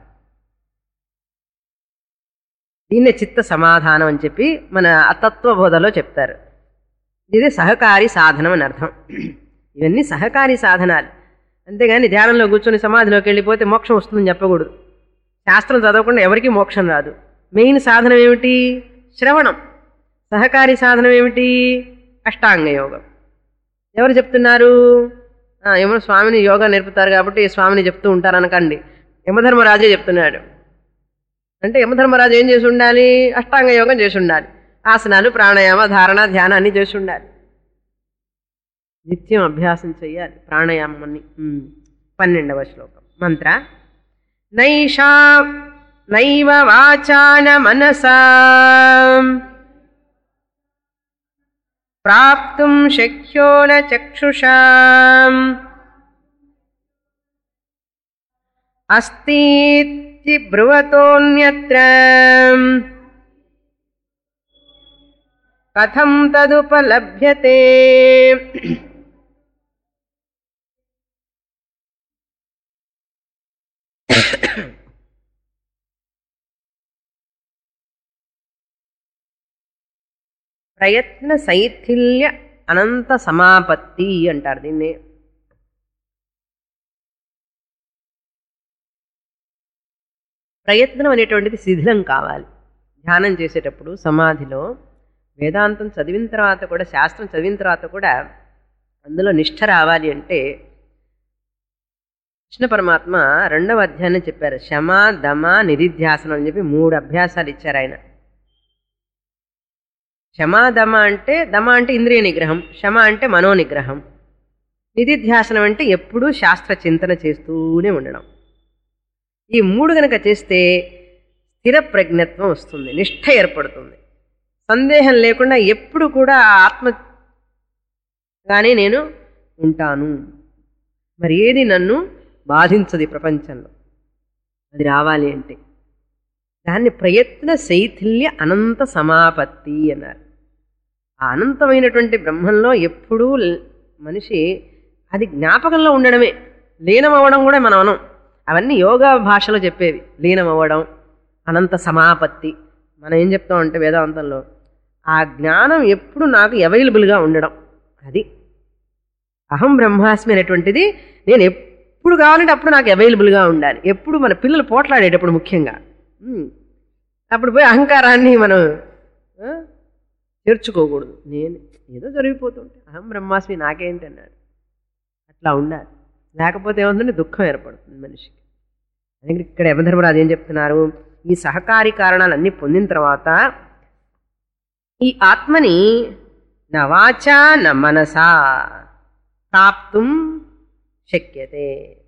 దీన్నే చిత్త సమాధానం అని చెప్పి మన అతత్వబోధలో చెప్తారు ఇది సహకారి సాధనం అని అర్థం ఇవన్నీ సహకారి సాధనాలు అంతేగాని ధ్యానంలో కూర్చొని సమాధిలోకి వెళ్ళిపోతే మోక్షం వస్తుందని చెప్పకూడదు శాస్త్రం చదవకుండా ఎవరికీ మోక్షం రాదు మెయిన్ సాధనం ఏమిటి శ్రవణం సహకారి సాధనం ఏమిటి అష్టాంగ యోగం ఎవరు చెప్తున్నారు ఆ, ఏమో స్వామిని యోగా నేర్పుతారు కాబట్టి స్వామిని చెప్తూ ఉంటారు అనకండి యమధర్మరాజే చెప్తున్నాడు అంటే యమధర్మరాజు ఏం చేసి ఉండాలి అష్టాంగ యోగం చేసి ఉండాలి ఆసనాలు ప్రాణాయామ ధారణ ధ్యానాన్ని చేసి ఉండాలి నిత్యం అభ్యాసం చేయాలి ప్రాణాయామం అన్ని ఉమ్. పన్నెండవ శ్లోకం మంత్ర నైషా నైవ వాచాన మనసా ప్రాప్తుం శక్యో న చక్షుషా అస్తి బ్రువతోన్యత్ర కథం తదుపలభ్యతే ప్రయత్న శైథిల్య అనంత సమాపత్తి అంటారు దీన్ని ప్రయత్నం అనేటువంటిది శిథిలం కావాలి ధ్యానం చేసేటప్పుడు సమాధిలో వేదాంతం చదివిన తర్వాత కూడా శాస్త్రం చదివిన తర్వాత కూడా అందులో నిష్ఠ రావాలి అంటే కృష్ణ పరమాత్మ రెండవ అధ్యాయం చెప్పారు శమ దమ నిధిధ్యాసనం అని చెప్పి మూడు అభ్యాసాలు ఇచ్చారు ఆయన శమ దమ అంటే దమ అంటే ఇంద్రియ నిగ్రహం శమ అంటే మనో నిగ్రహం నిధిధ్యాసనం అంటే ఎప్పుడూ శాస్త్ర చింతన చేస్తూనే ఉండడం ఈ మూడు గనక చేస్తే స్థిర ప్రజ్ఞత్వం వస్తుంది నిష్ఠ ఏర్పడుతుంది సందేహం లేకుండా ఎప్పుడు కూడా ఆ ఆత్మగానే నేను ఉంటాను మరి ఏది నన్ను బాధించదు ఈ ప్రపంచంలో అది రావాలి అంటే దాన్ని ప్రయత్న శైథిల్య అనంత సమాపత్తి అన్నారు ఆ అనంతమైనటువంటి బ్రహ్మంలో ఎప్పుడూ ల్- మనిషి అది జ్ఞాపకంలో ఉండడమే లీనమవ్వడం కూడా మనం అనం అవన్నీ యోగా భాషలో చెప్పేవి లీనమవ్వడం అనంత సమాపత్తి మనం ఏం చెప్తాం అంటే వేదాంతంలో ఆ జ్ఞానం ఎప్పుడు నాకు అవైలబుల్గా ఉండడం అది అహం బ్రహ్మాస్మి అనేటువంటిది నేను ఎప్పుడు కావాలంటే అప్పుడు నాకు అవైలబుల్గా ఉండాలి ఎప్పుడు మన పిల్లలు పోట్లాడేటప్పుడు ముఖ్యంగా ఉమ్. అప్పుడు పోయి అహంకారాన్ని మనం ఆ, చేర్చుకోకూడదు నేను ఏదో జరిగిపోతుంటే అహం బ్రహ్మాస్మి నాకేంటి అన్నాడు అట్లా ఉండాలి లేకపోతే ఏముందంటే దుఃఖం ఏర్పడుతుంది మనిషికి అందుకని ఇక్కడ యమధర్మరాజు ఏం చెప్తున్నారు ఈ సహకారి కారణాలు అన్నీ పొందిన తర్వాత ఈ ఆత్మని నా వాచా నా మనసా ప్రాప్తుం శక్యతే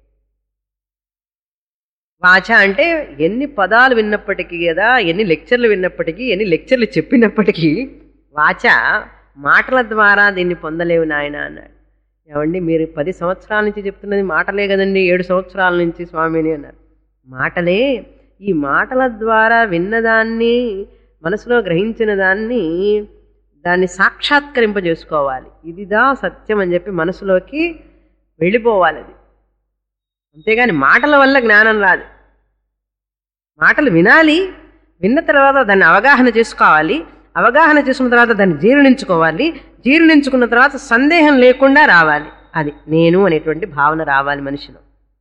వాచ అంటే ఎన్ని పదాలు విన్నప్పటికీ కదా ఎన్ని లెక్చర్లు విన్నప్పటికీ ఎన్ని లెక్చర్లు చెప్పినప్పటికీ వాచ మాటల ద్వారా దీన్ని పొందలేవు నాయన అన్నాడు ఏమండి మీరు పది సంవత్సరాల నుంచి చెప్తున్నది మాటలే కదండి ఏడు సంవత్సరాల నుంచి స్వామిని అన్నారు మాటలే ఈ మాటల ద్వారా విన్నదాన్ని మనసులో గ్రహించిన దాన్ని దాన్ని సాక్షాత్కరింపజేసుకోవాలి ఇదిదా సత్యం అని చెప్పి మనసులోకి వెళ్ళిపోవాలి అది అంతేగాని మాటల వల్ల జ్ఞానం రాదు మాటలు వినాలి విన్న తర్వాత దాన్ని అవగాహన చేసుకోవాలి అవగాహన చేసుకున్న తర్వాత దాన్ని జీర్ణించుకోవాలి జీర్ణించుకున్న తర్వాత సందేహం లేకుండా రావాలి అది నేను అనేటువంటి భావన రావాలి మనిషిలో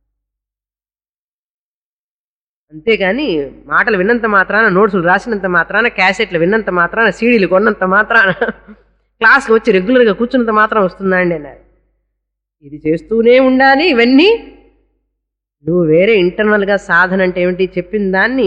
అంతేగాని మాటలు విన్నంత మాత్రాన నోట్సులు రాసినంత మాత్రాన క్యాసెట్లు విన్నంత మాత్రాన సీడీలు కొన్నంత మాత్రాన క్లాస్కి వచ్చి రెగ్యులర్గా కూర్చున్నంత మాత్రం వస్తుందా అండి అన్నారు ఇది చేస్తూనే ఉండాలి ఇవన్నీ నువ్వు వేరే ఇంటర్నల్గా సాధన అంటే ఏమిటి చెప్పిన దాన్ని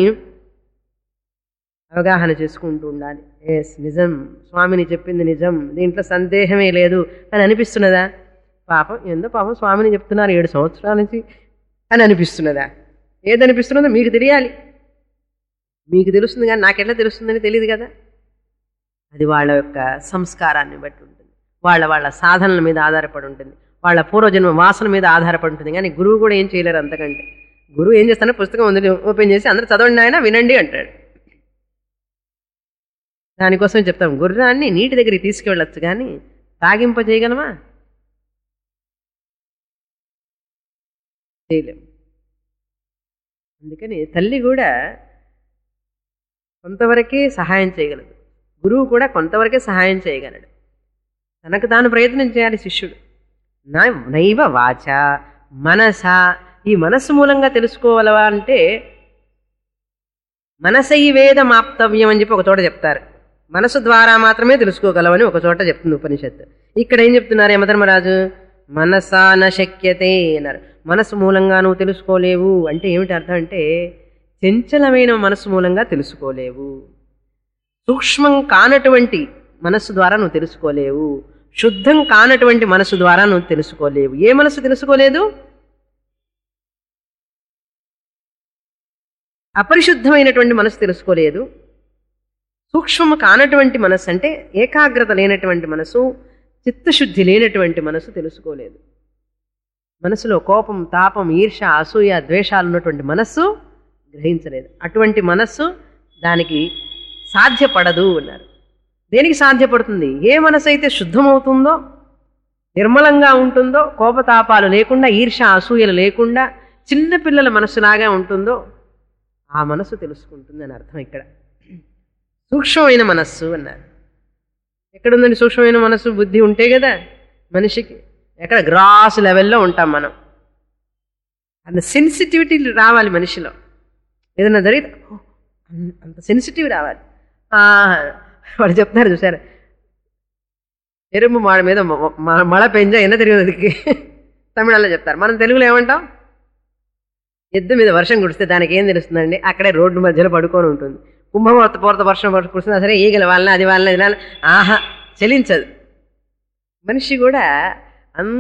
అవగాహన చేసుకుంటూ ఉండాలి ఎస్ నిజం స్వామిని చెప్పింది నిజం దీంట్లో సందేహమే లేదు అని అనిపిస్తున్నదా పాపం ఎందో పాపం స్వామిని చెప్తున్నారు ఏడు సంవత్సరాల నుంచి అని అనిపిస్తున్నదా ఏదనిపిస్తున్నదో మీకు తెలియాలి మీకు తెలుస్తుంది కానీ నాకెట్లా తెలుస్తుందని తెలియదు కదా అది వాళ్ళ యొక్క సంస్కారాన్ని బట్టి ఉంటుంది వాళ్ళ వాళ్ళ సాధనల మీద ఆధారపడి ఉంటుంది వాళ్ళ పూర్వజన్మ వాసన మీద ఆధారపడి ఉంటుంది కానీ గురువు కూడా ఏం చేయలేరు అంతకంటే గురువు ఏం చేస్తానో పుస్తకం ఉంది ఓపెన్ చేసి అందరూ చదవండి ఆయన వినండి అంటాడు దానికోసం చెప్తాం గుర్రాన్ని నీటి దగ్గరికి తీసుకువెళ్ళొచ్చు కానీ తాగింప చేయగలమా చేయలేం అందుకని తల్లి కూడా కొంతవరకే సహాయం చేయగలదు గురువు కూడా కొంతవరకే సహాయం చేయగలడు తనకు తాను ప్రయత్నం చేయాలి శిష్యుడు నా నైవ వాచ మనస ఈ మనస్సు మూలంగా తెలుసుకోవాలవా అంటే మనసై వేదమాప్తవ్యం అని చెప్పి ఒక చోట చెప్తారు మనసు ద్వారా మాత్రమే తెలుసుకోగలవని ఒక చోట చెప్తుంది ఉపనిషత్తు ఇక్కడ ఏం చెప్తున్నారు యమధర్మరాజు మనసా న శక్యతే అన్నారు మనసు మూలంగా నువ్వు తెలుసుకోలేవు అంటే ఏమిటి అర్థం అంటే చంచలమైన మనసు మూలంగా తెలుసుకోలేవు సూక్ష్మం కానటువంటి మనస్సు ద్వారా నువ్వు తెలుసుకోలేవు శుద్ధం కానటువంటి మనసు ద్వారా నువ్వు తెలుసుకోలేవు ఏ మనసు తెలుసుకోలేదు అపరిశుద్ధమైనటువంటి మనసు తెలుసుకోలేదు సూక్ష్మము కానటువంటి మనసు అంటే ఏకాగ్రత లేనటువంటి మనసు చిత్తశుద్ధి లేనటువంటి మనసు తెలుసుకోలేదు మనసులో కోపం తాపం ఈర్ష అసూయ ద్వేషాలు ఉన్నటువంటి మనస్సు గ్రహించలేదు అటువంటి మనస్సు దానికి సాధ్యపడదు అన్నారు దేనికి సాధ్యపడుతుంది ఏ మనసు అయితే శుద్ధమవుతుందో నిర్మలంగా ఉంటుందో కోపతాపాలు లేకుండా ఈర్ష అసూయలు లేకుండా చిన్నపిల్లల మనసులాగా ఉంటుందో ఆ మనసు తెలుసుకుంటుంది అని అర్థం ఇక్కడ సూక్ష్మమైన మనస్సు అన్నారు ఎక్కడుందండి సూక్ష్మమైన మనస్సు బుద్ధి ఉంటే కదా మనిషికి ఎక్కడ గ్రాస్ లెవెల్లో ఉంటాం మనం అంత సెన్సిటివిటీ రావాలి మనిషిలో ఏదైనా జరిగితే "ఓ, అన్- అంత సెన్సిటివ్ రావాలి ఆ, వాడు చెప్తున్నారు చూసారు ఎరుపు మాడ మీద మ- మ- మళ పెంజ ఎన్న తిరిగి తమిళంలో చెప్తారు మనం తెలుగులో ఏమంటాం ఎద్దు మీద వర్షం కురిస్తే దానికి ఏం తెలుస్తుందండి అక్కడే రోడ్డు మధ్యలో పడుకొని ఉంటుంది కుంభమూర్త పూర్త వర్షం పడు- కురిసినా సరే ఈగల వాళ్ళని అది వాళ్ళని ఇది వాళ్ళని ఆహా చెలించదు మనిషి కూడా అంత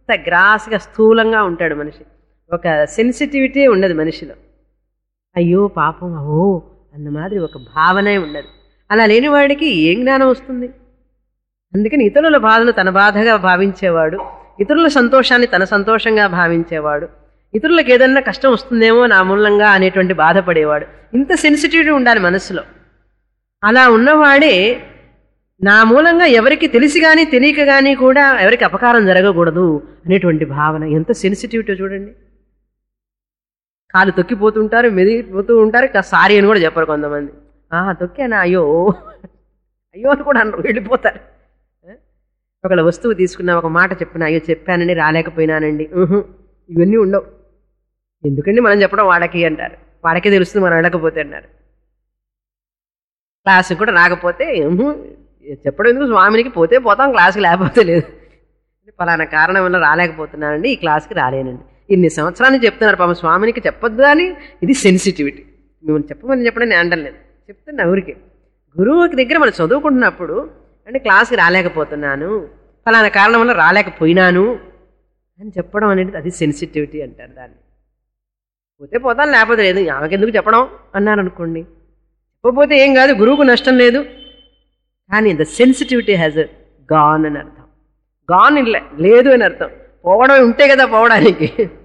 అంత గ్రాస్గా స్థూలంగా ఉంటాడు మనిషి ఒక సెన్సిటివిటీ ఉండదు మనిషిలో అయ్యో పాపం అవో అన్న మాదిరి ఒక భావనే ఉండదు అలా లేని వాడికి ఏం జ్ఞానం వస్తుంది అందుకని ఇతరుల బాధను తన బాధగా భావించేవాడు ఇతరుల సంతోషాన్ని తన సంతోషంగా భావించేవాడు ఇతరులకు ఏదన్నా కష్టం వస్తుందేమో నా మూలంగా అనేటువంటి బాధపడేవాడు ఇంత సెన్సిటివిటీ ఉండాలి మనసులో అలా ఉన్నవాడే నా మూలంగా ఎవరికి తెలిసి కానీ తెలియక కానీ కూడా ఎవరికి అపకారం జరగకూడదు అనేటువంటి భావన ఎంత సెన్సిటివిటీ చూడండి కాలు తొక్కిపోతుంటారు మెదిగిపోతూ ఉంటారు ఇక సారీ అని కూడా చెప్పరు కొంతమంది ఆహా తొక్కానా అయ్యో అయ్యో అని కూడా అనరు వెళ్ళిపోతారు ఒకళ్ళ వస్తువు తీసుకున్నా ఒక మాట చెప్పిన అయ్యో చెప్పానండి రాలేకపోయినానండి ఉహు, ఇవన్నీ ఉండవు ఎందుకండి మనం చెప్పడం వాడకి అంటారు వాడకే తెలుస్తుంది మనం వెళ్ళకపోతే అన్నారు క్లాస్కి కూడా రాకపోతే ఉహు, చెప్పడం ఎందుకు స్వామినికి పోతే పోతాం క్లాస్కి లేకపోతే లేదు ఫలానా కారణం వల్ల రాలేకపోతున్నానండి ఈ క్లాస్కి రాలేనండి ఇన్ని సంవత్సరాలు చెప్తున్నారు పాపం స్వామినికి చెప్పొద్దు అని ఇది సెన్సిటివిటీ మిమ్మల్ని చెప్పమని చెప్పడం నేను అనలేదు చెప్తున్నా ఊరికి గురువు దగ్గర మనం చదువుకుంటున్నప్పుడు అంటే క్లాస్కి రాలేకపోతున్నాను ఫలానా కారణం వల్ల రాలేకపోయినాను అని చెప్పడం అనేది అది సెన్సిటివిటీ అంటారు దాన్ని పోతే పోతాను లేకపోతే లేదు ఆమెకెందుకు చెప్పడం అన్నారు అనుకోండి చెప్పకపోతే ఏం కాదు గురువుకు నష్టం లేదు కానీ ద సెన్సిటివిటీ హ్యాజ్ గాన్ అని అర్థం గాన్ ఇల్లే లేదు అని అర్థం పోవడం ఉంటే కదా పోవడానికి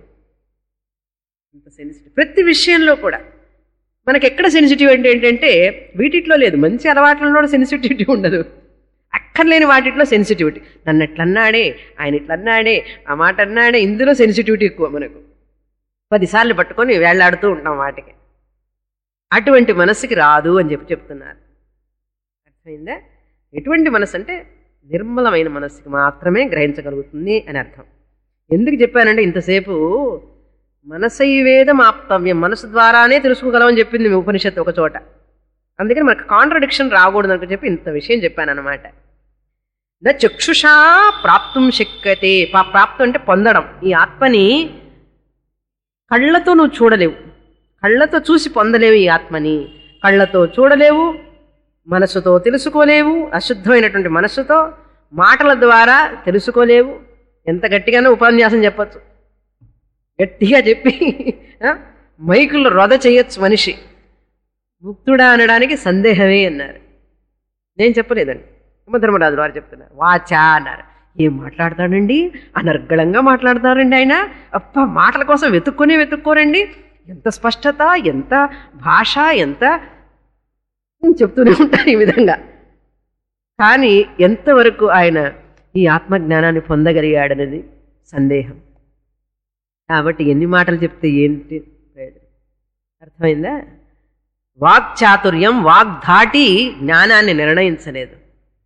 ఇంత సెన్సిటివ్ ప్రతి విషయంలో కూడా మనకి ఎక్కడ సెన్సిటివ్ అంటే ఏంటంటే వీటిట్లో లేదు మంచి అలవాట్లలో కూడా సెన్సిటివిటీ ఉండదు అక్కర్లేని వాటిట్లో సెన్సిటివిటీ నన్ను ఎట్లా అన్నాడే ఆయన ఇట్లా అన్నాడే ఆ మాట అన్నాడే ఇందులో సెన్సిటివిటీ ఎక్కువ మనకు పదిసార్లు పట్టుకొని వేళ్లాడుతూ ఉంటాం వాటికి అటువంటి మనస్సుకి రాదు అని చెప్పి చెప్తున్నారు అర్థమైందా ఎటువంటి మనసు అంటే నిర్మలమైన మనస్సుకి మాత్రమే గ్రహించగలుగుతుంది అని అర్థం ఎందుకు చెప్పానంటే ఇంతసేపు మనసైవేదం ఆప్తవ్యం మనసు ద్వారానే తెలుసుకోగలమని చెప్పింది మీ ఉపనిషత్తు ఒక చోట అందుకని మనకు కాంట్రడిక్షన్ రాకూడదు అని చెప్పి ఇంత విషయం చెప్పాను అనమాట న చక్షుషా ప్రాప్తం శక్యతే పా- ప్రాప్తం అంటే పొందడం ఈ ఆత్మని కళ్ళతో నువ్వు చూడలేవు కళ్ళతో చూసి పొందలేవు ఈ ఆత్మని కళ్ళతో చూడలేవు మనసుతో తెలుసుకోలేవు అశుద్ధమైనటువంటి మనస్సుతో మాటల ద్వారా తెలుసుకోలేవు ఎంత గట్టిగానో ఉపన్యాసం చెప్పచ్చు గట్టిగా చెప్పి ఆ, మైకుల్లో రొద చేయొచ్చు మనిషి ముక్తుడా అనడానికి సందేహమే అన్నారు నేను చెప్పలేదండి యమధర్మరాజు వారు చెప్తున్నారు వాచా అన్నారు ఏం మాట్లాడతాడండి అనర్గళంగా మాట్లాడతారండి ఆయన అప్ప మాటల కోసం వెతుక్కొని వెతుక్కోరండి ఎంత స్పష్టత ఎంత భాష ఎంత చెప్తూనే ఉంటారు ఈ విధంగా కానీ ఎంతవరకు ఆయన ఈ ఆత్మజ్ఞానాన్ని పొందగలిగాడనేది సందేహం కాబట్టి ఎన్ని మాటలు చెప్తే ఏంటి ప్రయోజనం అర్థమైందా వాక్చాతుర్యం వాగ్ధాటి జ్ఞానాన్ని నిర్ణయించలేదు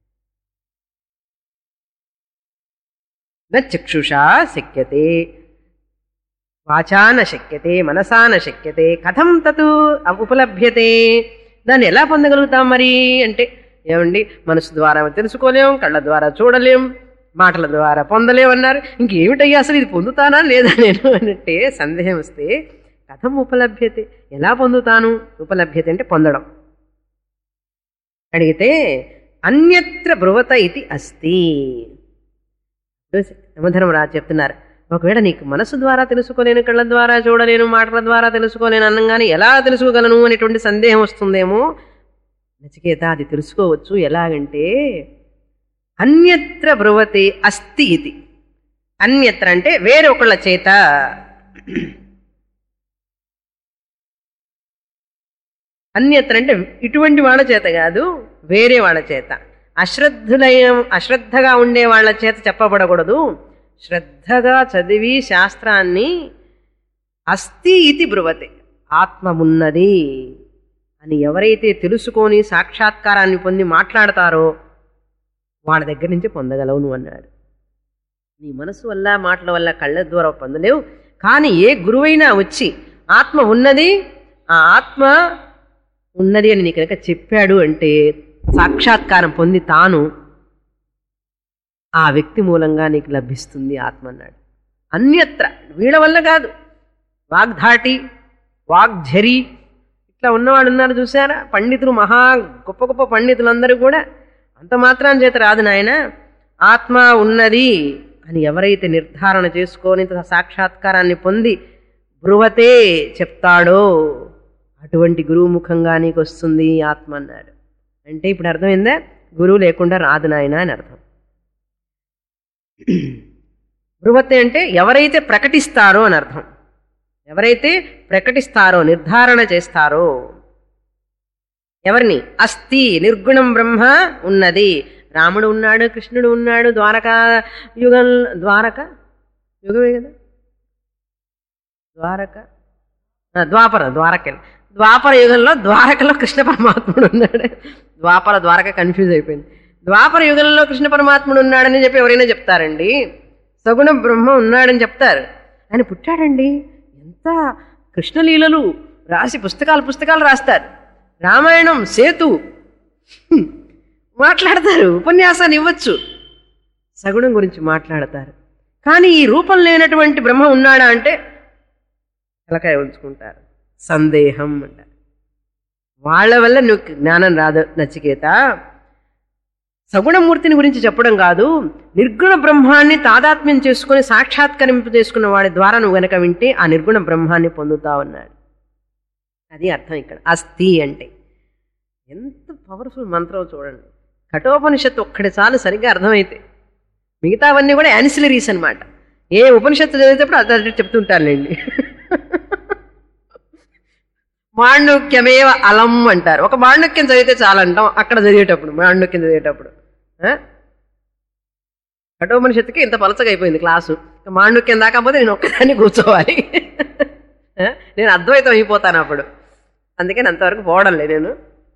న చక్షుషా శక్యతే వాచా న శక్యతే మనసా న శక్యతే కథం తతు ఉపలభ్యతే దాన్ని ఎలా పొందగలుగుతాం మరి అంటే ఏమండి మనసు ద్వారా తెలుసుకోలేం కళ్ళ ద్వారా చూడలేం మాటల ద్వారా పొందలేం అన్నారు ఇంకేమిటయ్యా అసలు ఇది పొందుతానా లేదా నేను అంటే సందేహం వస్తే కథం ఉపలభ్యతే ఎలా పొందుతాను ఉపలభ్యత అంటే పొందడం అడిగితే అన్యత్ర బ్రువత ఇది అస్తి యమధర్మరాజు చెప్తున్నారు ఒకవేళ నీకు మనసు ద్వారా తెలుసుకోలేను కళ్ళ ద్వారా చూడలేను మాటల ద్వారా తెలుసుకోలేను అన్నంగానే ఎలా తెలుసుకోగలను అనేటువంటి సందేహం వస్తుందేమో నచికేత అది తెలుసుకోవచ్చు ఎలాగంటే అన్యత్ర బ్రువతే అస్తి ఇది అన్యత్ర అంటే వేరొకళ్ళ చేత అన్యత్ర అంటే ఇటువంటి వాళ్ళ చేత కాదు వేరే వాళ్ళ చేత అశ్రద్ధులైన అశ్రద్ధగా ఉండే వాళ్ళ చేత చెప్పబడకూడదు శ్రద్ధగా చదివి శాస్త్రాన్ని అస్థి ఇది బ్రువతే ఆత్మ ఉన్నది అని ఎవరైతే తెలుసుకొని సాక్షాత్కారాన్ని పొంది మాట్లాడతారో వాళ్ళ దగ్గర నుంచి పొందగలవు నువ్వు అన్నాడు నీ మనసు వల్ల మాటల వల్ల కళ్ళ ద్వారా పొందలేవు కానీ ఏ గురువైనా వచ్చి ఆత్మ ఉన్నది ఆ ఆత్మ ఉన్నది అని నీకు కనుక చెప్పాడు అంటే సాక్షాత్కారం పొంది తాను ఆ వ్యక్తి మూలంగా నీకు లభిస్తుంది ఆత్మ అన్నాడు అన్యత్ర వీళ్ళ వల్ల కాదు వాగ్ధాటి వాగ్ఝరి ఇట్లా ఉన్నవాడు ఉన్నారు చూసారా పండితులు మహా గొప్ప గొప్ప పండితులందరూ కూడా అంత మాత్రం చేత రాదు నాయన ఆత్మ ఉన్నది అని ఎవరైతే నిర్ధారణ చేసుకొని తన సాక్షాత్కారాన్ని పొంది బ్రువతే చెప్తాడో అటువంటి గురువు ముఖంగా నీకు వస్తుంది ఈ ఆత్మ అన్నాడు అంటే ఇప్పుడు అర్థమైందా గురువు లేకుండా రాదు నాయన అని అర్థం బ్రువతే అంటే ఎవరైతే ప్రకటిస్తారో అని అర్థం ఎవరైతే ప్రకటిస్తారో నిర్ధారణ చేస్తారో ఎవరిని అస్థి నిర్గుణం బ్రహ్మ ఉన్నది రాముడు ఉన్నాడు కృష్ణుడు ఉన్నాడు ద్వారకా యుగం ద్వారక యుగమే కదా ద్వారక ఆ, ద్వాపర ద్వారక ద్వాపర యుగంలో ద్వారకలో కృష్ణ పరమాత్ముడు ఉన్నాడు ద్వాపర ద్వారక కన్ఫ్యూజ్ అయిపోయింది ద్వాపర యుగంలో కృష్ణ పరమాత్ముడు ఉన్నాడని చెప్పి ఎవరైనా చెప్తారండి సగుణ బ్రహ్మ ఉన్నాడని చెప్తారు ఆయన పుట్టాడండి ఎంత కృష్ణలీలలు రాసి పుస్తకాలు పుస్తకాలు రాస్తారు రామాయణం సేతు హ్మ్. మాట్లాడతారు ఉపన్యాసాన్ని ఇవ్వచ్చు సగుణం గురించి మాట్లాడతారు కానీ ఈ రూపం లేనటువంటి బ్రహ్మ ఉన్నాడా అంటే తలకాయ ఉంచుకుంటారు సందేహం అంటారు వాళ్ళ వల్ల నువ్వు జ్ఞానం రాదు నచికేత సగుణమూర్తిని గురించి చెప్పడం కాదు నిర్గుణ బ్రహ్మాన్ని తాదాత్మ్యం చేసుకుని సాక్షాత్కరింపు చేసుకున్న వాడి ద్వారా నువ్వు గనక వింటే ఆ నిర్గుణ బ్రహ్మాన్ని పొందుతావన్నాడు అది అర్థం ఇక్కడ అస్థి అంటే ఎంత పవర్ఫుల్ మంత్రం చూడండి కఠోపనిషత్తు ఒక్కటి చాలు సరిగ్గా అర్థమైతే మిగతావన్నీ కూడా యాన్సిలరీస్ అన్నమాట ఏ ఉపనిషత్తు చదివేటప్పుడు అదే చెప్తుంటారులేండి మాండుక్యమేవ అలం అంటారు ఒక మాండుక్యం చదివితే చాలంటాం అక్కడ చదివేటప్పుడు మాండుక్యం చదివేటప్పుడు ఆ? కఠోపనిషత్తుకి ఇంత పలచగా అయిపోయింది క్లాసు ఇక మాండుక్యం దాకపోతే నేను ఒక్కదాన్ని కూర్చోవాలి ఆ? నేను అద్వైతం అయిపోతాను అప్పుడు అందుకని అంతవరకు పోవడం లేదు నేను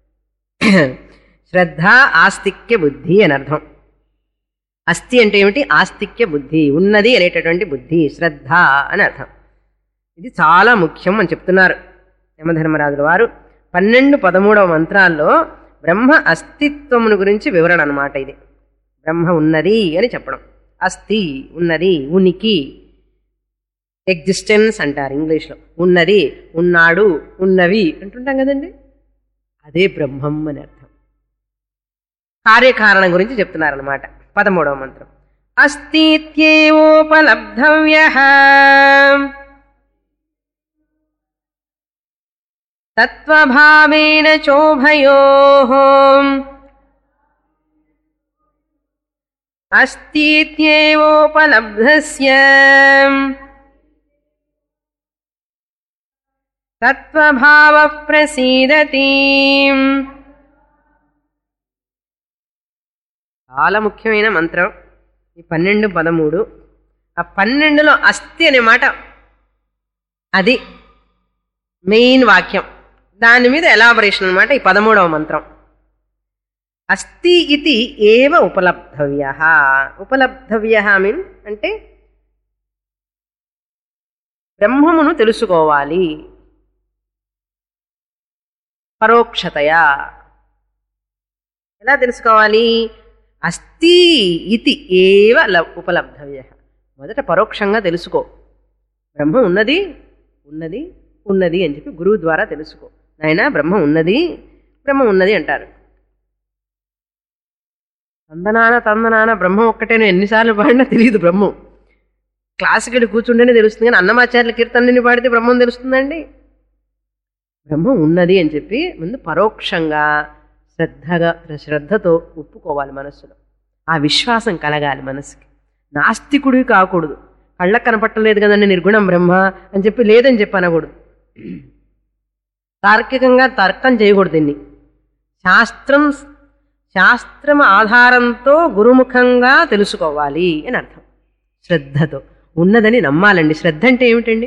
శ్రద్ధ ఆస్తిక్య బుద్ధి అని అర్థం అస్థి అంటే ఏమిటి ఆస్తిక్య బుద్ధి ఉన్నది అనేటటువంటి బుద్ధి శ్రద్ధ అని అర్థం ఇది చాలా ముఖ్యం అని చెప్తున్నారు యమధర్మరాజుల వారు పన్నెండు పదమూడవ మంత్రాల్లో బ్రహ్మ అస్తిత్వమును గురించి వివరణ అన్నమాట ఇది బ్రహ్మ ఉన్నది అని చెప్పడం అస్థి ఉన్నది ఉనికి ఎగ్జిస్టెన్స్ అంటారు ఇంగ్లీష్లో ఉన్నది ఉన్నాడు ఉన్నవి అంటుంటాం కదండి అదే బ్రహ్మం అని అర్థం కార్యకారణం గురించి చెప్తున్నారనమాట పదమూడవ మంత్రం అస్థిత్యేవోపలబ్ధవ్య తత్వభావేన చోభయో అస్థిత్యేవోపలబ్ధస్య తత్వభావ ప్రసీదతి చాలా ముఖ్యమైన మంత్రం ఈ పన్నెండు పదమూడు ఆ పన్నెండులో అస్థి అనే మాట అది మెయిన్ వాక్యం దాని మీద ఎలాబరేషన్ అనమాట ఈ పదమూడవ మంత్రం అస్థి ఇది ఏవ ఉపలబ్ధవ్య ఉపలబ్ధవ్య మీన్ అంటే బ్రహ్మమును తెలుసుకోవాలి పరోక్షతయా ఎలా తెలుసుకోవాలి అస్థి ఇది ఏవ ల- ఉపలబ్ధవ్య మొదట పరోక్షంగా తెలుసుకో బ్రహ్మ ఉన్నది ఉన్నది ఉన్నది అని చెప్పి గురువు ద్వారా తెలుసుకో నాయన బ్రహ్మ ఉన్నది బ్రహ్మ ఉన్నది అంటారు తందనాన తందనాన బ్రహ్మం ఒక్కటేనే ఎన్నిసార్లు పాడినా తెలియదు బ్రహ్మం క్లాస్కి వెళ్ళి కూర్చుంటేనే తెలుస్తుంది కానీ అన్నమాచార్యుల కీర్తనని పాడితే బ్రహ్మం తెలుస్తుందండి బ్రహ్మం ఉన్నది అని చెప్పి ముందు పరోక్షంగా శ్రద్ధగా శ్రద్ధతో ఒప్పుకోవాలి మనస్సులో ఆ విశ్వాసం కలగాలి మనసుకి నాస్తికుడి కాకూడదు కళ్ళకు కనపట్టలేదు కదండి నిర్గుణం బ్రహ్మ అని చెప్పి లేదని చెప్పి అనకూడదు తార్కికంగా తర్కం చేయకూడదు దీన్ని శాస్త్రం శాస్త్రం ఆధారంతో గురుముఖంగా తెలుసుకోవాలి అని అర్థం శ్రద్ధతో ఉన్నదని నమ్మాలండి శ్రద్ధ అంటే ఏమిటండి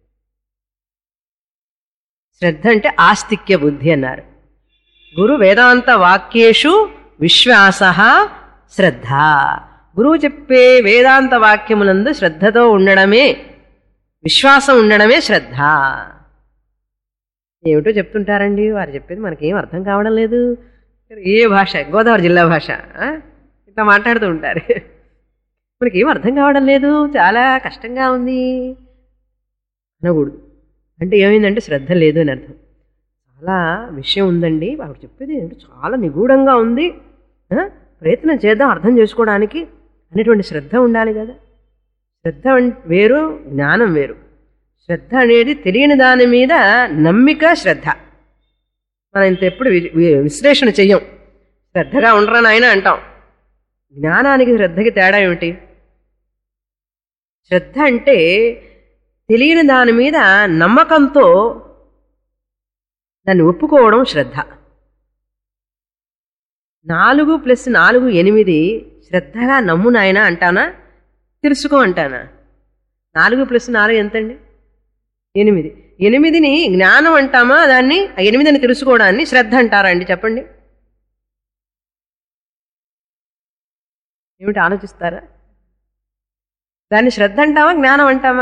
శ్రద్ధ అంటే ఆస్తిక్య బుద్ధి అన్నారు గురు వేదాంత వాక్యేషు విశ్వాస శ్రద్ధ గురువు చెప్పే వేదాంత వాక్యములందు శ్రద్ధతో ఉండడమే విశ్వాసం ఉండడమే శ్రద్ధ ఏమిటో చెప్తుంటారండి వారు చెప్పేది మనకేం అర్థం కావడం లేదు ఏ భాష గోదావరి జిల్లా భాష ఆ? ఇట్లా మాట్లాడుతూ ఉంటారు మనకేం అర్థం కావడం లేదు చాలా కష్టంగా ఉంది అనకూడదు అంటే ఏమైందంటే శ్రద్ధ లేదు అని అర్థం చాలా విషయం ఉందండి ఆవిడ చెప్పేది ఏంటో చాలా నిగూఢంగా ఉంది ఆ? ప్రయత్నం చేద్దాం అర్థం చేసుకోవడానికి అనేటువంటి శ్రద్ధ ఉండాలి కదా శ్రద్ధ అన్- వేరు జ్ఞానం వేరు శ్రద్ధ అనేది తెలియని దాని మీద నమ్మిక శ్రద్ధ మనం ఇంత ఎప్పుడు వి- వి- విశ్లేషణ చెయ్యం శ్రద్ధగా ఉండరా నాయన అంటాం జ్ఞానానికి శ్రద్ధకి తేడా ఏమిటి శ్రద్ధ అంటే తెలియని దాని మీద నమ్మకంతో దాన్ని ఒప్పుకోవడం శ్రద్ధ నాలుగు ప్లస్ నాలుగు ఎనిమిది శ్రద్ధగా నమ్ము నాయన అంటానా తెలుసుకో అంటానా నాలుగు ప్లస్ నాలుగు ఎంతండి ఎనిమిది ఎనిమిదిని జ్ఞానం అంటామా దాన్ని ఆ ఎనిమిదిని తెలుసుకోవడాన్ని శ్రద్ధ అంటారా అండి చెప్పండి ఏమిటి ఆలోచిస్తారా దాన్ని శ్రద్ధ అంటామా జ్ఞానం అంటామా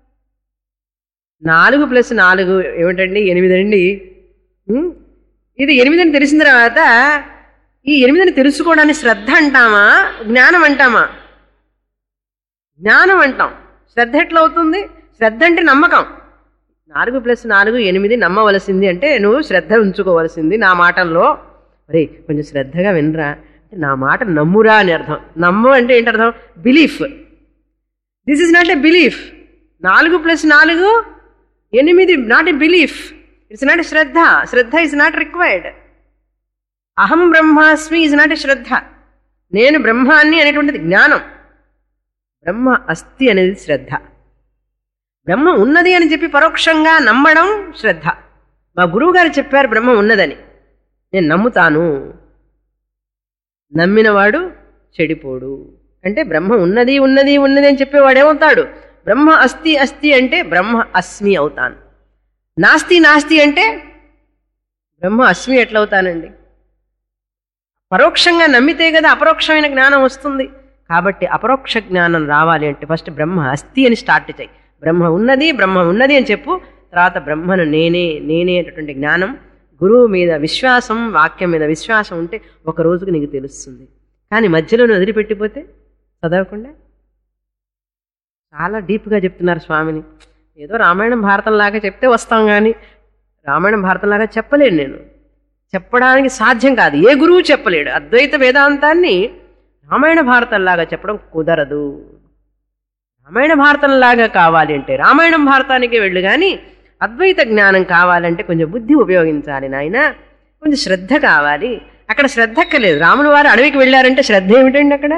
నాలుగు ప్లస్ నాలుగు ఏమిటండి ఎనిమిది అండి ఉం? ఇది ఎనిమిదని తెలిసిన తర్వాత ఈ ఎనిమిదిని తెలుసుకోవడాన్ని శ్రద్ధ అంటామా జ్ఞానం అంటామా జ్ఞానం అంటాం శ్రద్ధ ఎట్లా అవుతుంది శ్రద్ధ అంటే నమ్మకం నాలుగు ప్లస్ నాలుగు ఎనిమిది నమ్మవలసింది అంటే నువ్వు శ్రద్ధ ఉంచుకోవలసింది నా మాటల్లో మరి కొంచెం శ్రద్ధగా వినరా అంటే నా మాట నమ్మురా అని అర్థం నమ్ము అంటే ఏంటి అర్థం belief this is not a belief నాలుగు ప్లస్ నాలుగు ఎనిమిది not a belief it's not a shraddha shraddha is not required aham brahmasmi is not a శ్రద్ధ నేను బ్రహ్మాన్ని అనేటువంటిది జ్ఞానం బ్రహ్మ అస్థి అనేది శ్రద్ధ బ్రహ్మ ఉన్నది అని చెప్పి పరోక్షంగా నమ్మడం శ్రద్ధ మా గురువు గారు చెప్పారు బ్రహ్మ ఉన్నదని నేను నమ్ముతాను నమ్మినవాడు చెడిపోడు అంటే బ్రహ్మ ఉన్నది ఉన్నది ఉన్నది అని చెప్పేవాడు ఏమవుతాడు బ్రహ్మ అస్థి అస్థి అంటే బ్రహ్మ అస్మి అవుతాను నాస్తి నాస్తి అంటే బ్రహ్మ అస్మి ఎట్లవుతానండి పరోక్షంగా నమ్మితే కదా అపరోక్షమైన జ్ఞానం వస్తుంది కాబట్టి అపరోక్ష జ్ఞానం రావాలి అంటే ఫస్ట్ బ్రహ్మ అస్థి అని స్టార్ట్ చేయి బ్రహ్మ ఉన్నది బ్రహ్మ ఉన్నది అని చెప్పు తర్వాత బ్రహ్మను నేనే నేనే అనేటటువంటి జ్ఞానం గురువు మీద విశ్వాసం వాక్యం మీద విశ్వాసం ఉంటే ఒక రోజుకి నీకు తెలుస్తుంది కానీ మధ్యలోనే వదిలిపెట్టిపోతే చదవకుండా చాలా డీప్గా చెప్తున్నారు స్వామిని ఏదో రామాయణం భారతం లాగా చెప్తే వస్తాం కానీ రామాయణం భారతం లాగా చెప్పలేను నేను చెప్పడానికి సాధ్యం కాదు ఏ గురువు చెప్పలేడు అద్వైత వేదాంతాన్ని రామాయణ భారతంలాగా చెప్పడం కుదరదు రామాయణ భారతంలాగా కావాలి అంటే రామాయణం భారతానికి వెళ్ళు కానీ అద్వైత జ్ఞానం కావాలంటే కొంచెం బుద్ధి ఉపయోగించాలి నాయన కొంచెం శ్రద్ధ కావాలి అక్కడ శ్రద్ధ అక్కర్లేదు రాముల వారు అడవికి వెళ్ళారంటే శ్రద్ధ ఏమిటండి అక్కడ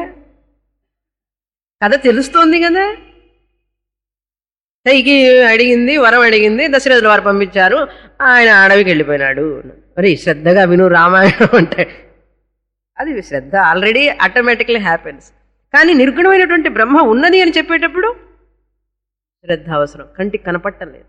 కథ తెలుస్తోంది కదా కైకి అడిగింది వరం అడిగింది దశరథుల వారు పంపించారు ఆయన అడవికి వెళ్ళిపోయినాడు మరి శ్రద్ధగా విను రామాయణం అంటే అది శ్రద్ధ ఆల్రెడీ ఆటోమేటిక్లీ హ్యాపెన్స్ కానీ నిర్గుణమైనటువంటి బ్రహ్మ ఉన్నది అని చెప్పేటప్పుడు శ్రద్ధ అవసరం కంటికి కనపట్టం లేదు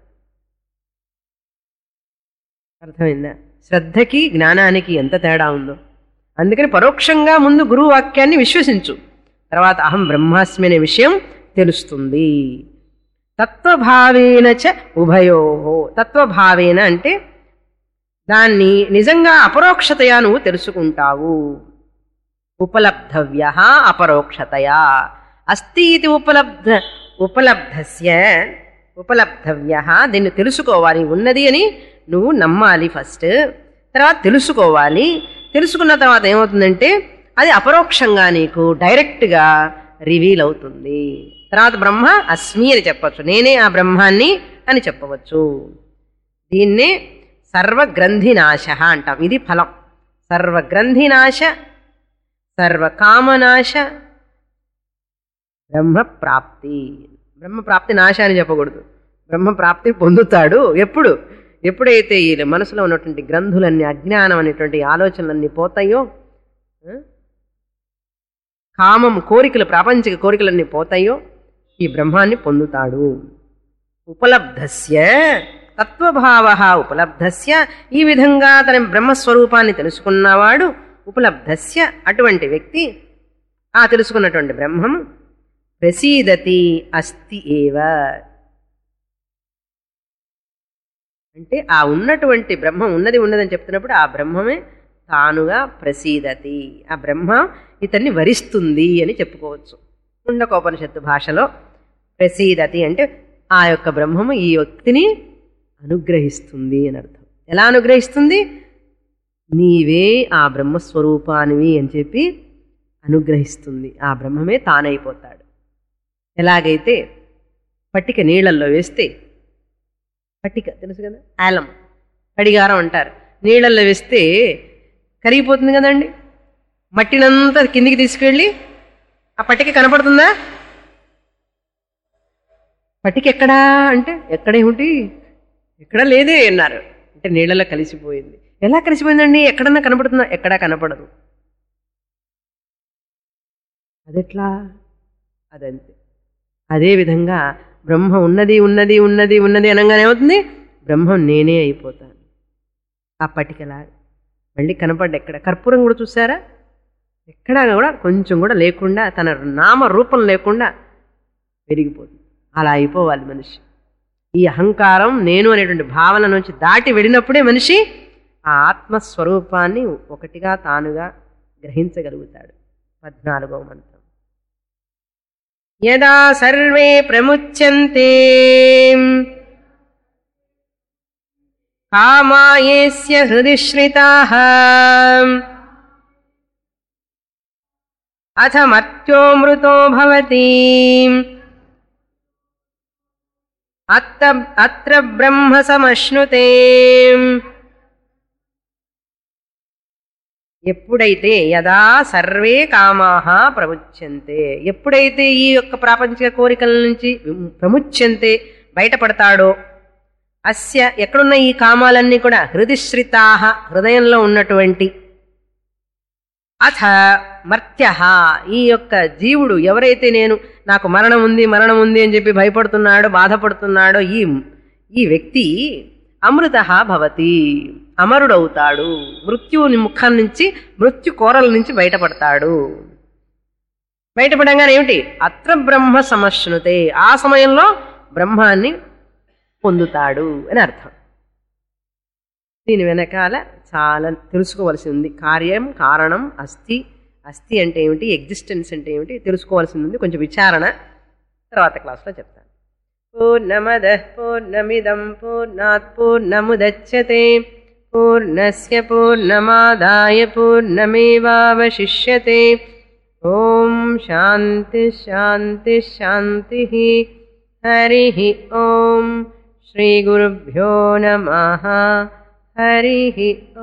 అర్థమైందా శ్రద్ధకి జ్ఞానానికి ఎంత తేడా ఉందో అందుకని పరోక్షంగా ముందు గురువు వాక్యాన్ని విశ్వసించు తర్వాత అహం బ్రహ్మాస్మి అనే విషయం తెలుస్తుంది తత్వభావేన చ ఉభయో తత్వభావేన అంటే దాన్ని నిజంగా అపరోక్షతయా నువ్వు తెలుసుకుంటావు ఉపలబ్ధవ్య అపరోక్షతయా అస్తి ఇది ఉపలబ్ధ ఉపలబ్ధస్య ఉపలబ్ధవ్య దీన్ని తెలుసుకోవాలి ఉన్నది అని నువ్వు నమ్మాలి ఫస్ట్ తర్వాత తెలుసుకోవాలి తెలుసుకున్న తర్వాత ఏమవుతుందంటే అది అపరోక్షంగా నీకు డైరెక్ట్గా రివీల్ అవుతుంది తర్వాత బ్రహ్మ అస్మి అని చెప్పవచ్చు నేనే ఆ బ్రహ్మాన్ని అని చెప్పవచ్చు దీన్నే సర్వగ్రంథినాశ అంటాం ఇది ఫలం సర్వగ్రంథినాశ సర్వకామనాశ బ్రహ్మప్రాప్తి బ్రహ్మప్రాప్తి నాశ అని చెప్పకూడదు బ్రహ్మప్రాప్తి పొందుతాడు ఎప్పుడు ఎప్పుడైతే ఈ మనసులో ఉన్నటువంటి గ్రంథులన్నీ అజ్ఞానం అనేటువంటి ఆలోచనలన్నీ పోతాయో ఆ? కామం కోరికలు ప్రాపంచిక కోరికలన్నీ పోతాయో ఈ బ్రహ్మాన్ని పొందుతాడు ఉపలబ్ధస్య తత్వభావ ఉపలబ్ధస్య ఈ విధంగా తన బ్రహ్మస్వరూపాన్ని తెలుసుకున్నవాడు ఉపలబ్ధస్య అటువంటి వ్యక్తి ఆ తెలుసుకున్నటువంటి బ్రహ్మం ప్రసీదతి అస్తి ఏవ అంటే ఆ ఉన్నటువంటి బ్రహ్మం ఉన్నది ఉన్నదని చెప్తున్నప్పుడు ఆ బ్రహ్మమే తానుగా ప్రసీదతి ఆ బ్రహ్మ ఇతన్ని వరిస్తుంది అని చెప్పుకోవచ్చు ముండకోపనిషత్తు భాషలో ప్రసీదతి అంటే ఆ యొక్క బ్రహ్మము ఈ వ్యక్తిని అనుగ్రహిస్తుంది అని అర్థం ఎలా అనుగ్రహిస్తుంది నీవే ఆ బ్రహ్మస్వరూపానివి అని చెప్పి అనుగ్రహిస్తుంది ఆ బ్రహ్మమే తానైపోతాడు ఎలాగైతే పట్టిక నీళ్ళల్లో వేస్తే పట్టిక తెలుసు కదా ఆలం కడిగారం అంటారు నీళ్ళల్లో వేస్తే కరిగిపోతుంది కదండి మట్టినంతా కిందికి తీసుకెళ్ళి ఆ పట్టిక కనపడుతుందా పట్టిక ఎక్కడా అంటే ఎక్కడేమిటి ఎక్కడ లేదే అన్నారు అంటే నీళ్ళలో కలిసిపోయింది ఎలా కలిసిపోయిందండి ఎక్కడన్నా కనపడుతుందా ఎక్కడా కనపడదు అదెట్లా అదంతే అదేవిధంగా బ్రహ్మ ఉన్నది ఉన్నది ఉన్నది ఉన్నది అనగానే ఏమవుతుంది బ్రహ్మం నేనే అయిపోతాను ఆ పటికలా మళ్ళీ కనపడ్డ ఎక్కడ కర్పూరం కూడా చూసారా ఎక్కడా కూడా కొంచెం కూడా లేకుండా తన నామ రూపం లేకుండా పెరిగిపోతుంది అలా అయిపోవాలి మనిషి ఈ అహంకారం నేను అనేటువంటి భావన నుంచి దాటి వెళ్ళినప్పుడే మనిషి ఆ ఆత్మస్వరూపాన్ని ఒకటిగా తానుగా గ్రహించగలుగుతాడు పద్నాలుగవ మంత్రం యదా సర్వే ప్రముచ్యంతే కామాయేస్య హృది శ్రితాః అథ మర్త్యోమృతో భవతి అత్త అత్ర బ్రహ్మ సమశ్నుతే ఎప్పుడైతే యదా సర్వే కామాహ ప్రముచ్యంతే ఎప్పుడైతే ఈ యొక్క ప్రాపంచిక కోరికల నుంచి విము- ప్రముచ్యంతే బయటపడతాడో అస్య ఎక్కడున్న ఈ కామాలన్నీ కూడా హృదిశ్రితాహ హృదయంలో ఉన్నటువంటి అథ మర్త్య ఈ యొక్క జీవుడు ఎవరైతే నేను నాకు మరణం ఉంది మరణం ఉంది అని చెప్పి భయపడుతున్నాడో బాధపడుతున్నాడో ఈ ఈ వ్యక్తి అమృత భవతి అమరుడవుతాడు మృత్యుని ముఖం నుంచి మృత్యు కోరల నుంచి బయటపడతాడు బయటపడంగానే ఏమిటి అత్ర బ్రహ్మ సమశ్నుతే ఆ సమయంలో బ్రహ్మాన్ని పొందుతాడు అని అర్థం దీని వెనకాల చాలా తెలుసుకోవాల్సి ఉంది కార్యం కారణం అస్థి అస్థి అంటే ఏమిటి ఎగ్జిస్టెన్స్ అంటే ఏమిటి తెలుసుకోవాల్సి ఉంది కొంచెం విచారణ తర్వాత క్లాస్లో చెప్తాను పూర్ణమద పూర్ణమిదం పూర్ణాత్ పూర్ణముదచ్చతే పూర్ణస్య పూర్ణమాదాయ పూర్ణమేవావశిష్యతే ఓం శాంతి శాంతి శాంతి హరి ఓం శ్రీ గురుభ్యో నమ హరి